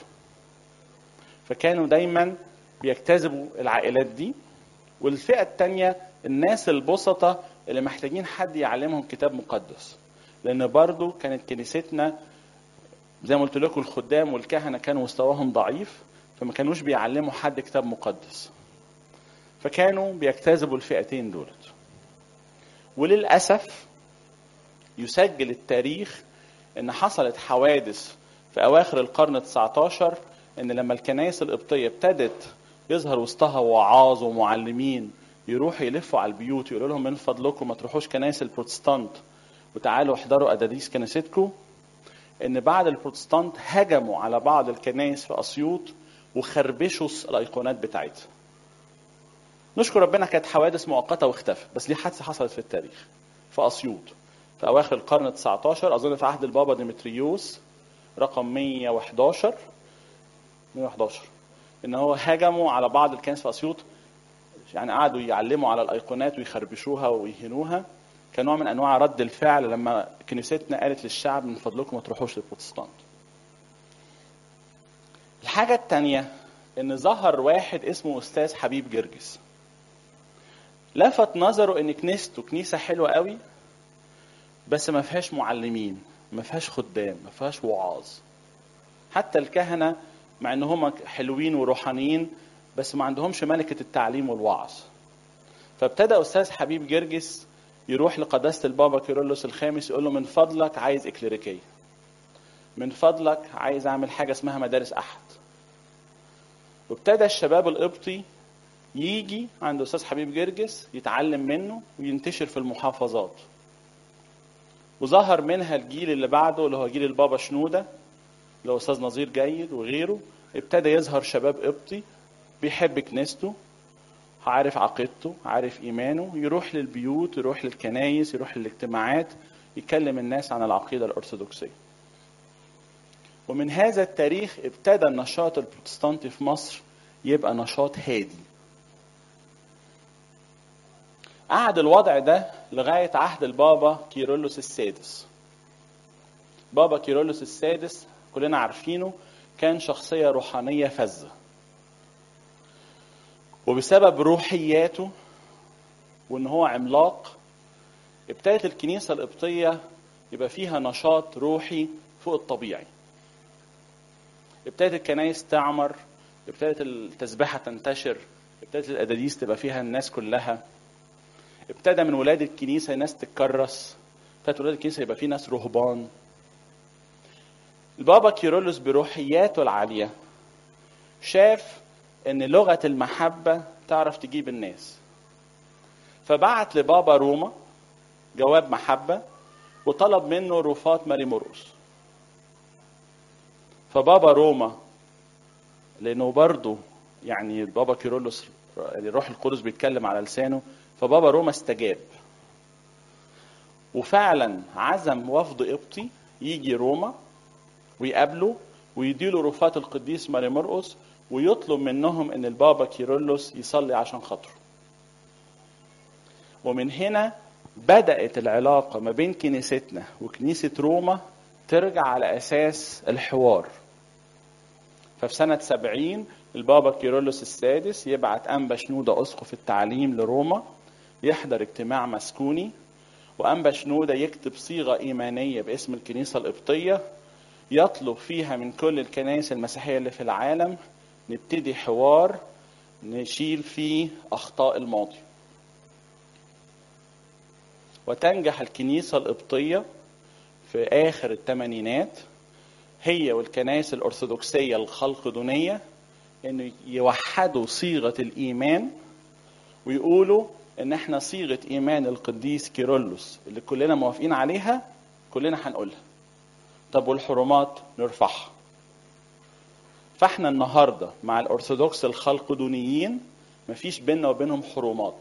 فكانوا دايما بيجتذبوا العائلات دي والفئة التانية الناس البسطة اللي محتاجين حد يعلمهم كتاب مقدس لان برضو كانت كنيستنا زي ما قلت لكم الخدام والكهنه كانوا مستواهم ضعيف فما كانوش بيعلموا حد كتاب مقدس فكانوا بيجتذبوا الفئتين دولت وللاسف يسجل التاريخ ان حصلت حوادث في اواخر القرن ال19 ان لما الكنائس القبطيه ابتدت يظهر وسطها وعاظ ومعلمين يروحوا يلفوا على البيوت يقولوا لهم من فضلكم ما تروحوش كنائس البروتستانت وتعالوا احضروا أداديس كنيستكم إن بعد البروتستانت هجموا على بعض الكنائس في أسيوط وخربشوا الأيقونات بتاعتها. نشكر ربنا كانت حوادث مؤقتة واختفت بس دي حادثة حصلت في التاريخ في أسيوط في أواخر القرن ال 19 أظن في عهد البابا ديمتريوس رقم 111 111 إن هو هجموا على بعض الكنائس في أسيوط يعني قعدوا يعلموا على الأيقونات ويخربشوها ويهنوها كنوع من انواع رد الفعل لما كنيستنا قالت للشعب من فضلكم ما تروحوش للبروتستانت. الحاجة التانية إن ظهر واحد اسمه أستاذ حبيب جرجس. لفت نظره إن كنيسته كنيسة حلوة قوي بس ما فيهاش معلمين، ما فيهاش خدام، ما فيهاش وعاظ. حتى الكهنة مع إن هم حلوين وروحانيين بس ما عندهمش ملكة التعليم والوعظ. فابتدى أستاذ حبيب جرجس يروح لقداسة البابا كيرلس الخامس يقول له من فضلك عايز إكليريكية من فضلك عايز أعمل حاجة اسمها مدارس أحد وابتدى الشباب القبطي يجي عند استاذ حبيب جرجس يتعلم منه وينتشر في المحافظات وظهر منها الجيل اللي بعده اللي هو جيل البابا شنوده اللي هو استاذ نظير جيد وغيره ابتدى يظهر شباب قبطي بيحب كنيسته عارف عقيدته عارف ايمانه يروح للبيوت يروح للكنايس يروح للاجتماعات يكلم الناس عن العقيده الارثوذكسيه ومن هذا التاريخ ابتدى النشاط البروتستانتي في مصر يبقى نشاط هادي قعد الوضع ده لغاية عهد البابا كيرلس السادس بابا كيرلس السادس كلنا عارفينه كان شخصية روحانية فذة وبسبب روحياته وان هو عملاق ابتدت الكنيسة القبطية يبقى فيها نشاط روحي فوق الطبيعي ابتدت الكنايس تعمر ابتدت التسبحة تنتشر ابتدت الأداديس تبقى فيها الناس كلها ابتدى من ولاد الكنيسة ناس تتكرس ابتدت ولاد الكنيسة يبقى في ناس رهبان البابا كيرلس بروحياته العالية شاف ان لغة المحبة تعرف تجيب الناس فبعت لبابا روما جواب محبة وطلب منه رفات ماري مرقس فبابا روما لانه برضه يعني بابا كيرلس يعني الروح القدس بيتكلم على لسانه فبابا روما استجاب وفعلا عزم وفد قبطي يجي روما ويقابله ويديله رفات القديس ماري مرقس ويطلب منهم ان البابا كيرلس يصلي عشان خاطره ومن هنا بدأت العلاقة ما بين كنيستنا وكنيسة روما ترجع على أساس الحوار ففي سنة سبعين البابا كيرلس السادس يبعت أنبا شنودة أسقف التعليم لروما يحضر اجتماع مسكوني وأنبا شنودة يكتب صيغة إيمانية باسم الكنيسة القبطية يطلب فيها من كل الكنائس المسيحية اللي في العالم نبتدي حوار نشيل فيه أخطاء الماضي وتنجح الكنيسة القبطية في آخر الثمانينات هي والكنائس الأرثوذكسية الخلقدونية إنه يوحدوا صيغة الإيمان ويقولوا إن إحنا صيغة إيمان القديس كيرلس اللي كلنا موافقين عليها كلنا هنقولها. طب والحرمات نرفعها. فإحنا النهاردة مع الأرثوذكس الخلقدونيين مفيش بيننا وبينهم حرمات.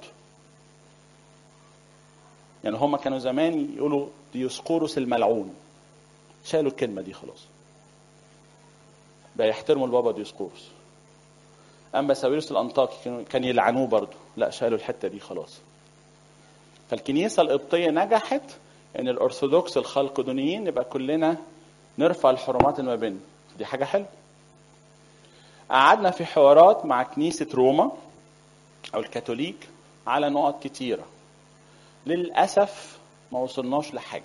يعني هما كانوا زمان يقولوا ديوسقورس الملعون. شالوا الكلمة دي خلاص. بقى يحترموا البابا ديوسقورس. اما ساويرس الانطاكي كان يلعنوه برضه لا شالوا الحته دي خلاص فالكنيسه القبطيه نجحت ان الارثوذكس الخلقدونيين نبقى كلنا نرفع الحرمات اللي ما بيننا دي حاجه حلوه قعدنا في حوارات مع كنيسه روما او الكاثوليك على نقط كتيره للاسف ما وصلناش لحاجه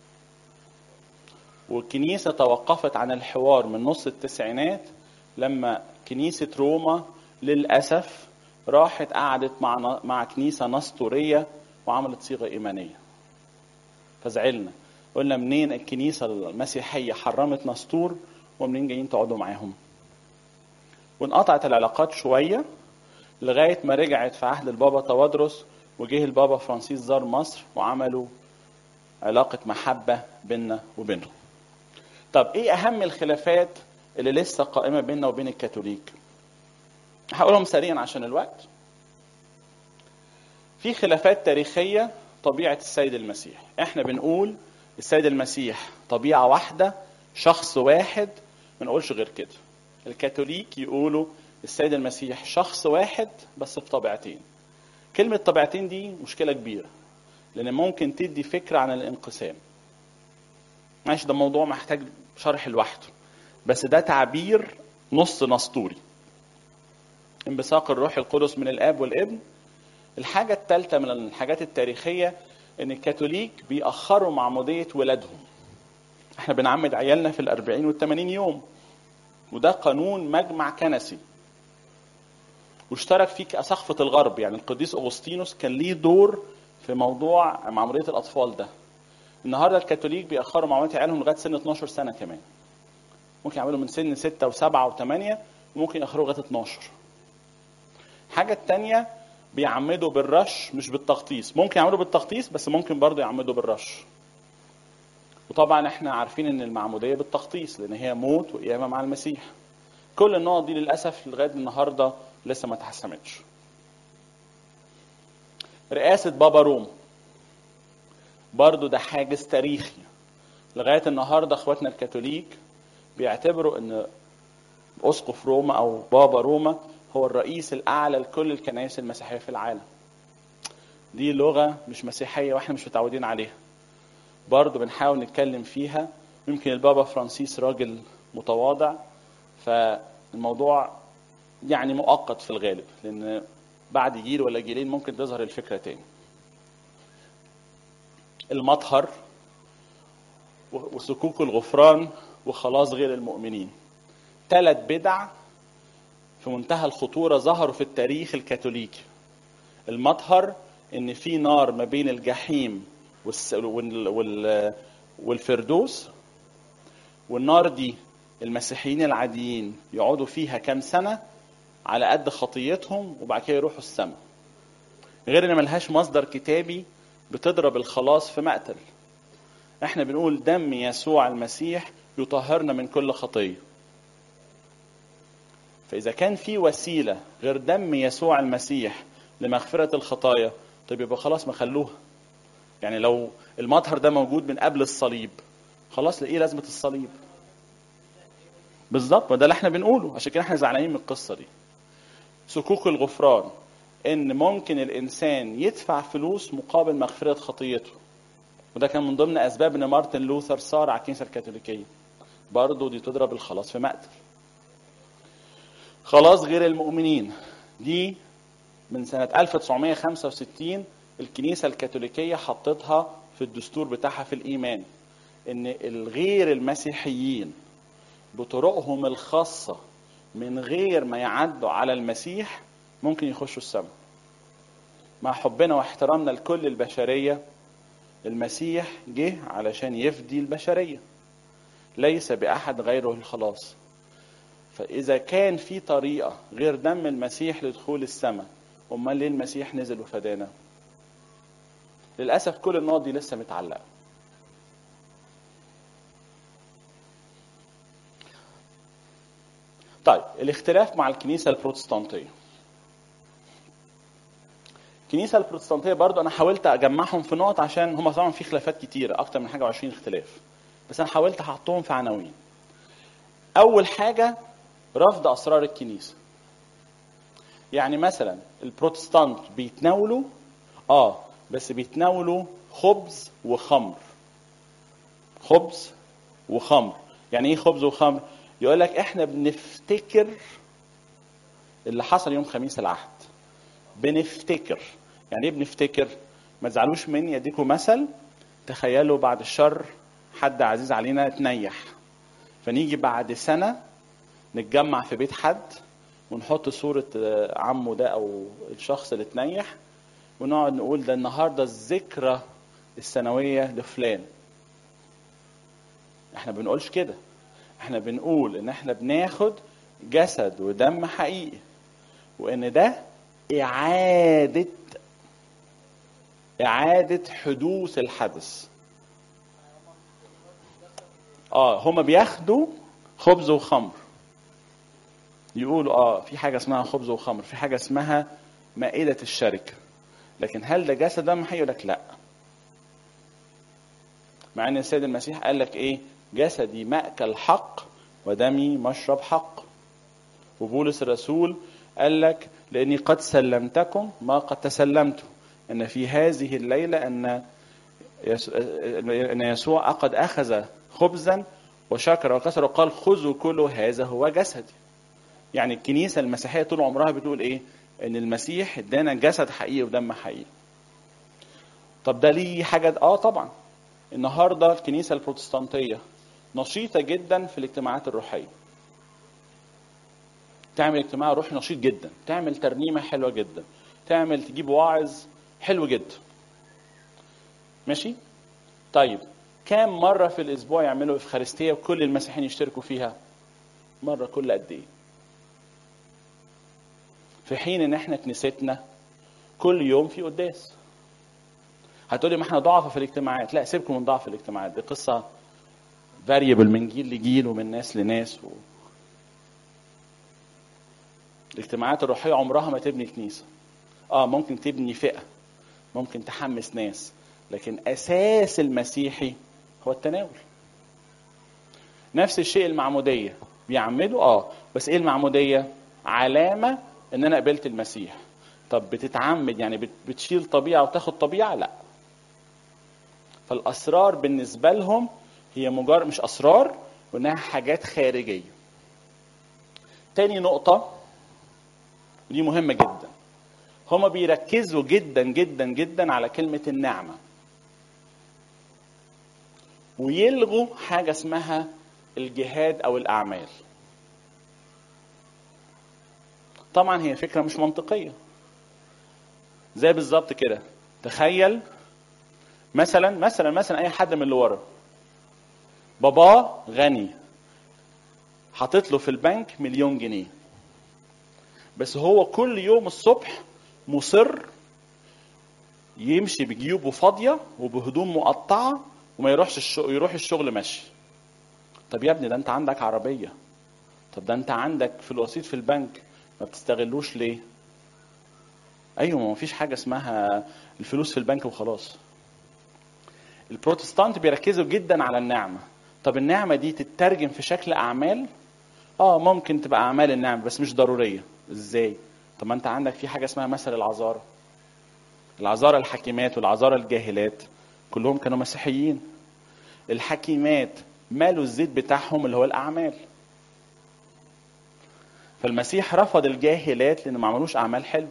والكنيسه توقفت عن الحوار من نص التسعينات لما كنيسة روما للأسف راحت قعدت مع مع كنيسة نسطورية وعملت صيغة إيمانية. فزعلنا قلنا منين الكنيسة المسيحية حرمت نسطور ومنين جايين تقعدوا معاهم. وانقطعت العلاقات شوية لغاية ما رجعت في عهد البابا توادرس وجه البابا فرانسيس زار مصر وعملوا علاقة محبة بيننا وبينهم. طب ايه أهم الخلافات اللي لسه قائمة بيننا وبين الكاثوليك هقولهم سريعا عشان الوقت في خلافات تاريخية طبيعة السيد المسيح احنا بنقول السيد المسيح طبيعة واحدة شخص واحد ما نقولش غير كده الكاثوليك يقولوا السيد المسيح شخص واحد بس بطبيعتين كلمة طبيعتين دي مشكلة كبيرة لأن ممكن تدي فكرة عن الانقسام ماشي ده موضوع محتاج شرح لوحده بس ده تعبير نص نسطوري انبثاق الروح القدس من الاب والابن الحاجة الثالثة من الحاجات التاريخية ان الكاثوليك بيأخروا معمودية ولادهم احنا بنعمد عيالنا في الأربعين والثمانين يوم وده قانون مجمع كنسي واشترك فيه أسقفة الغرب يعني القديس أغسطينوس كان ليه دور في موضوع معمودية الأطفال ده النهارده الكاثوليك بيأخروا معمودية عيالهم لغاية سن 12 سنة كمان ممكن يعملوا من سن 6 و7 و8 وممكن يأخروا لغاية 12 الحاجه التانية بيعمدوا بالرش مش بالتغطيس ممكن يعملوا بالتغطيس بس ممكن برضه يعمدوا بالرش وطبعا احنا عارفين ان المعموديه بالتغطيس لان هي موت وقيامه مع المسيح كل النقط دي للاسف لغايه النهارده لسه ما اتحسمتش رئاسه بابا روم برضو ده حاجز تاريخي لغايه النهارده اخواتنا الكاثوليك بيعتبروا ان اسقف روما او بابا روما هو الرئيس الاعلى لكل الكنائس المسيحيه في العالم دي لغه مش مسيحيه واحنا مش متعودين عليها برضو بنحاول نتكلم فيها يمكن البابا فرانسيس راجل متواضع فالموضوع يعني مؤقت في الغالب لان بعد جيل ولا جيلين ممكن تظهر الفكره تاني المطهر وسكوك الغفران وخلاص غير المؤمنين ثلاث بدع في منتهى الخطورة ظهروا في التاريخ الكاثوليكي المطهر ان في نار ما بين الجحيم والس- وال- وال- والفردوس والنار دي المسيحيين العاديين يقعدوا فيها كام سنة على قد خطيتهم وبعد كده يروحوا السماء غير ان ملهاش مصدر كتابي بتضرب الخلاص في مقتل احنا بنقول دم يسوع المسيح يطهرنا من كل خطيه فاذا كان في وسيله غير دم يسوع المسيح لمغفره الخطايا طيب يبقى خلاص ما خلوها يعني لو المطهر ده موجود من قبل الصليب خلاص لايه لازمه الصليب بالظبط ما ده اللي احنا بنقوله عشان كده احنا زعلانين من القصه دي سكوك الغفران ان ممكن الانسان يدفع فلوس مقابل مغفره خطيته وده كان من ضمن اسباب ان مارتن لوثر صار على الكنيسه الكاثوليكيه برضه دي تضرب الخلاص في مقتل خلاص غير المؤمنين دي من سنة 1965 الكنيسة الكاثوليكية حطتها في الدستور بتاعها في الإيمان إن الغير المسيحيين بطرقهم الخاصة من غير ما يعدوا على المسيح ممكن يخشوا السماء مع حبنا واحترامنا لكل البشرية المسيح جه علشان يفدي البشرية ليس بأحد غيره الخلاص فإذا كان في طريقة غير دم المسيح لدخول السماء أمال ليه المسيح نزل وفدانا للأسف كل النقط دي لسه متعلقة طيب الاختلاف مع الكنيسة البروتستانتية الكنيسة البروتستانتية برضو أنا حاولت أجمعهم في نقط عشان هم طبعا في خلافات كتيرة أكتر من حاجة وعشرين اختلاف بس أنا حاولت أحطهم في عناوين أول حاجة رفض أسرار الكنيسة يعني مثلا البروتستانت بيتناولوا اه بس بيتناولوا خبز وخمر خبز وخمر يعني ايه خبز وخمر يقول لك احنا بنفتكر اللي حصل يوم خميس العهد بنفتكر يعني ايه بنفتكر ما تزعلوش مني اديكم مثل تخيلوا بعد الشر حد عزيز علينا تنيح فنيجي بعد سنه نتجمع في بيت حد ونحط صورة آه، عمه ده أو الشخص اللي اتنيح ونقعد نقول ده النهارده الذكرى السنوية لفلان. احنا بنقولش كده. احنا بنقول ان احنا بناخد جسد ودم حقيقي وان ده إعادة إعادة حدوث الحدث. اه هما بياخدوا خبز وخمر يقولوا اه في حاجه اسمها خبز وخمر في حاجه اسمها مائده الشركه لكن هل ده جسد دم حي يقول لك لا مع ان السيد المسيح قال لك ايه جسدي ماكل حق ودمي مشرب حق وبولس الرسول قال لك لاني قد سلمتكم ما قد تسلمت ان في هذه الليله ان يس- ان يسوع قد اخذ خبزا وشكر وكسر وقال خذوا كلوا هذا هو جسدي يعني الكنيسة المسيحية طول عمرها بتقول إيه؟ إن المسيح ادانا جسد حقيقي ودم حقيقي. طب ده ليه حاجة؟ آه طبعا. النهاردة الكنيسة البروتستانتية نشيطة جدا في الاجتماعات الروحية. تعمل اجتماع روحي نشيط جدا، تعمل ترنيمة حلوة جدا، تعمل تجيب واعظ حلو جدا. ماشي؟ طيب كام مرة في الأسبوع يعملوا إفخارستية وكل المسيحيين يشتركوا فيها؟ مرة كل قد إيه؟ في حين ان احنا كنيستنا كل يوم في قداس هتقولي ما احنا ضعفة في الاجتماعات لا سيبكم من ضعف الاجتماعات دي قصة فاريبل من جيل لجيل ومن ناس لناس و... الاجتماعات الروحية عمرها ما تبني كنيسة اه ممكن تبني فئة ممكن تحمس ناس لكن اساس المسيحي هو التناول نفس الشيء المعمودية بيعمدوا اه بس ايه المعمودية علامة ان انا قبلت المسيح طب بتتعمد يعني بت- بتشيل طبيعة وتاخد طبيعة لا فالاسرار بالنسبة لهم هي مجرد مش اسرار وانها حاجات خارجية تاني نقطة ودي مهمة جدا هما بيركزوا جدا جدا جدا على كلمة النعمة ويلغوا حاجة اسمها الجهاد أو الأعمال طبعا هي فكرة مش منطقية زي بالظبط كده تخيل مثلا مثلا مثلا أي حد من اللي ورا باباه غني حاطط له في البنك مليون جنيه بس هو كل يوم الصبح مصر يمشي بجيوبه فاضيه وبهدوم مقطعه وما يروحش الشغل يروح الشغل ماشي طب يا ابني ده انت عندك عربيه طب ده انت عندك في الوسيط في البنك ما بتستغلوش ليه ايوه ما فيش حاجه اسمها الفلوس في البنك وخلاص البروتستانت بيركزوا جدا على النعمه طب النعمه دي تترجم في شكل اعمال اه ممكن تبقى اعمال النعمه بس مش ضروريه ازاي طب ما انت عندك في حاجه اسمها مثل العذاره العذاره الحكيمات والعذاره الجاهلات كلهم كانوا مسيحيين الحكيمات مالوا الزيت بتاعهم اللي هو الاعمال فالمسيح رفض الجاهلات لان ما عملوش اعمال حلوه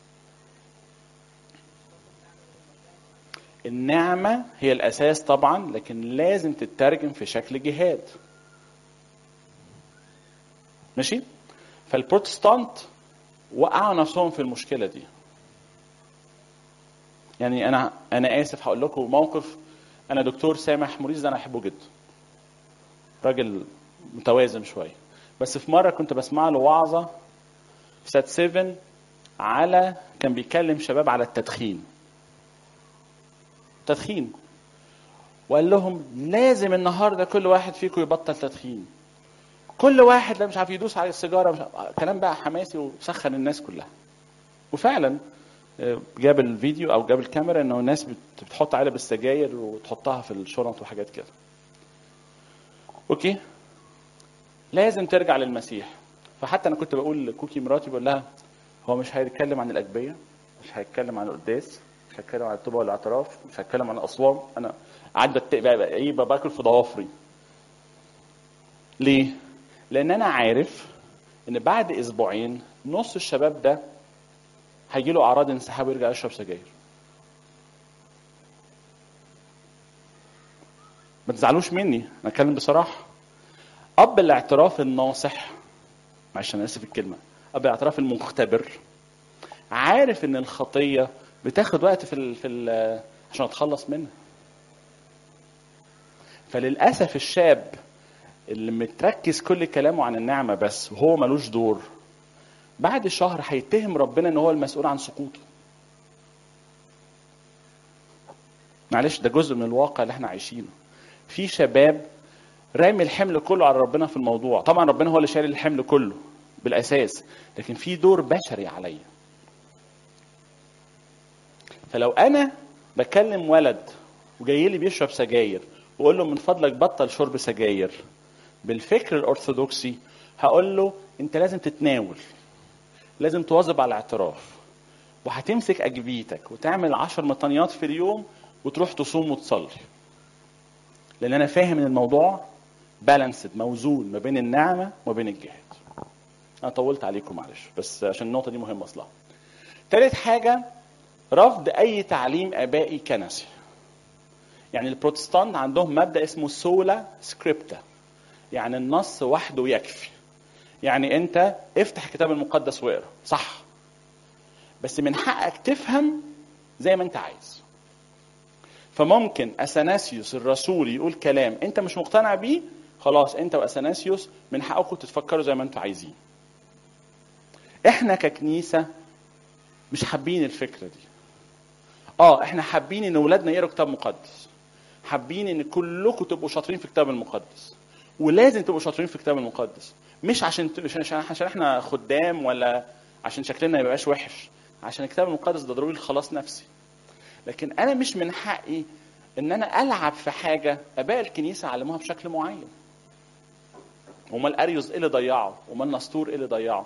النعمة هي الأساس طبعا لكن لازم تترجم في شكل جهاد ماشي فالبروتستانت وقعوا نفسهم في المشكلة دي يعني أنا أنا آسف هقول لكم موقف أنا دكتور سامح موريس ده أنا أحبه جدا راجل متوازن شوية بس في مرة كنت بسمع له وعظة في سات 7 على كان بيكلم شباب على التدخين تدخين وقال لهم لازم النهارده كل واحد فيكم يبطل تدخين كل واحد لا مش عارف يدوس على السيجاره مش عارف كلام بقى حماسي وسخن الناس كلها وفعلا آه، جاب الفيديو او جاب الكاميرا انه الناس بت- بتحط علب السجاير وتحطها في الشنط وحاجات كده اوكي لازم ترجع للمسيح فحتى انا كنت بقول لكوكي مراتي بقول لها هو مش هيتكلم عن الاجبيه مش هيتكلم عن القداس مش هيتكلم عن التوبه والاعتراف مش هيتكلم عن الاصوام انا قاعد بت... بقى- بقى- ايه بقى باكل في ضوافري ليه؟ لان انا عارف ان بعد اسبوعين نص الشباب ده هيجي له اعراض انسحاب ويرجع يشرب سجاير ما تزعلوش مني انا اتكلم بصراحه اب الاعتراف الناصح معلش انا اسف الكلمه اب الاعتراف المختبر عارف ان الخطيه بتاخد وقت في ال في ال عشان اتخلص منها فللاسف الشاب اللي متركز كل كلامه عن النعمه بس وهو ملوش دور بعد شهر هيتهم ربنا ان هو المسؤول عن سقوطه معلش ده جزء من الواقع اللي احنا عايشينه في شباب رامي الحمل كله على ربنا في الموضوع طبعا ربنا هو اللي شايل الحمل كله بالاساس لكن في دور بشري عليا فلو انا بكلم ولد وجاي لي بيشرب سجاير واقول له من فضلك بطل شرب سجاير بالفكر الارثوذكسي هقول له انت لازم تتناول لازم تواظب على الاعتراف وهتمسك اجبيتك وتعمل عشر مطنيات في اليوم وتروح تصوم وتصلي لان انا فاهم ان الموضوع بالانسد موزون ما بين النعمه وما بين الجهاد انا طولت عليكم معلش بس عشان النقطه دي مهمه اصلا تالت حاجه رفض اي تعليم ابائي كنسي يعني البروتستانت عندهم مبدا اسمه سولا سكريبتا يعني النص وحده يكفي يعني انت افتح الكتاب المقدس واقرا صح بس من حقك تفهم زي ما انت عايز فممكن اثناسيوس الرسول يقول كلام انت مش مقتنع بيه خلاص انت واثناسيوس من حقكم تتفكروا زي ما انتوا عايزين احنا ككنيسه مش حابين الفكره دي اه احنا حابين ان اولادنا يقروا كتاب مقدس حابين ان كلكم تبقوا شاطرين في الكتاب المقدس ولازم تبقوا شاطرين في الكتاب المقدس مش عشان مش عشان, عشان احنا خدام ولا عشان شكلنا ما يبقاش وحش عشان الكتاب المقدس ده ضروري لخلاص نفسي لكن انا مش من حقي ان انا العب في حاجه اباء الكنيسه علموها بشكل معين امال اريوس ايه اللي ضيعه امال نسطور ايه اللي ضيعه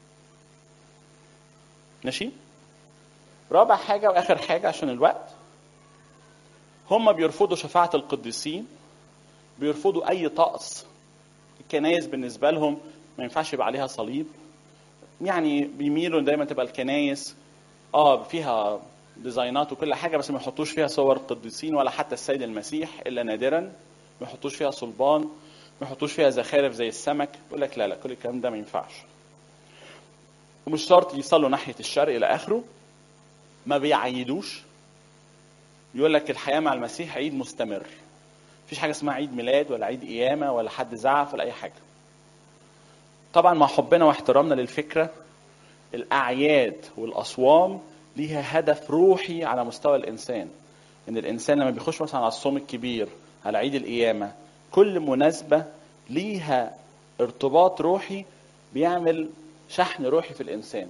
ماشي رابع حاجه واخر حاجه عشان الوقت هم بيرفضوا شفاعه القديسين بيرفضوا اي طقس الكنايس بالنسبه لهم ما ينفعش يبقى عليها صليب يعني بيميلوا دايما تبقى الكنايس اه فيها ديزاينات وكل حاجه بس ما يحطوش فيها صور قديسين ولا حتى السيد المسيح الا نادرا ما يحطوش فيها صلبان ما يحطوش فيها زخارف زي السمك يقول لك لا لا كل الكلام ده ما ينفعش ومش شرط يصلوا ناحيه الشرق الى اخره ما بيعيدوش يقول لك الحياه مع المسيح عيد مستمر مفيش حاجه اسمها عيد ميلاد ولا عيد قيامه ولا حد زعف ولا اي حاجه طبعا مع حبنا واحترامنا للفكره الاعياد والاصوام ليها هدف روحي على مستوى الانسان ان الانسان لما بيخش مثلا على الصوم الكبير على عيد القيامه كل مناسبه ليها ارتباط روحي بيعمل شحن روحي في الانسان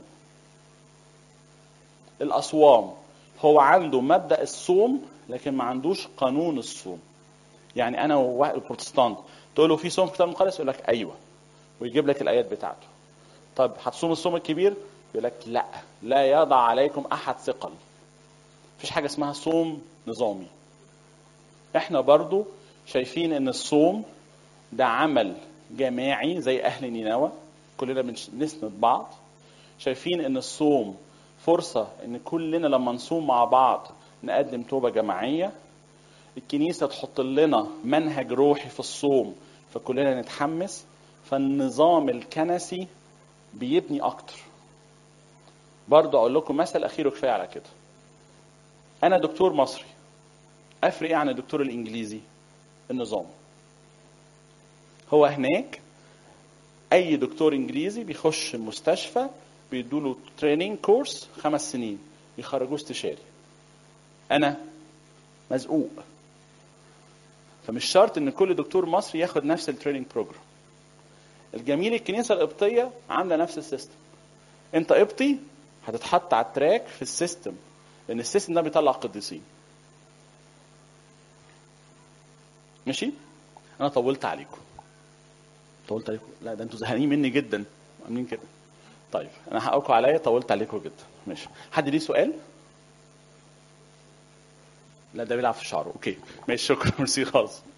الاصوام هو عنده مبدا الصوم لكن ما عندوش قانون الصوم يعني انا وواحد بروتستانت تقول له في صوم في الكتاب المقدس يقول لك ايوه ويجيب لك الايات بتاعته طب هتصوم الصوم الكبير يقول لك لا لا يضع عليكم احد ثقل مفيش حاجه اسمها صوم نظامي احنا برضو شايفين ان الصوم ده عمل جماعي زي اهل نينوى كلنا بنسند بعض شايفين ان الصوم فرصة ان كلنا لما نصوم مع بعض نقدم توبة جماعية الكنيسة تحط لنا منهج روحي في الصوم فكلنا نتحمس فالنظام الكنسي بيبني اكتر برضه اقول لكم مثل اخير وكفايه على كده انا دكتور مصري افرق ايه عن الدكتور الانجليزي النظام هو هناك اي دكتور انجليزي بيخش المستشفى بيدوله تريننج كورس خمس سنين يخرجوه استشاري انا مزقوق فمش شرط ان كل دكتور مصري ياخد نفس التريننج بروجرام الجميل الكنيسه القبطيه عامله نفس السيستم انت قبطي هتتحط على التراك في السيستم لان السيستم ده بيطلع قديسين ماشي انا طولت عليكم طولت عليكم لا ده انتوا زهقانين مني جدا عاملين كده طيب انا حقكم عليا طولت عليكم جدا ماشي حد ليه سؤال لا ده بيلعب في شعره اوكي ماشي شكرا ميرسي خالص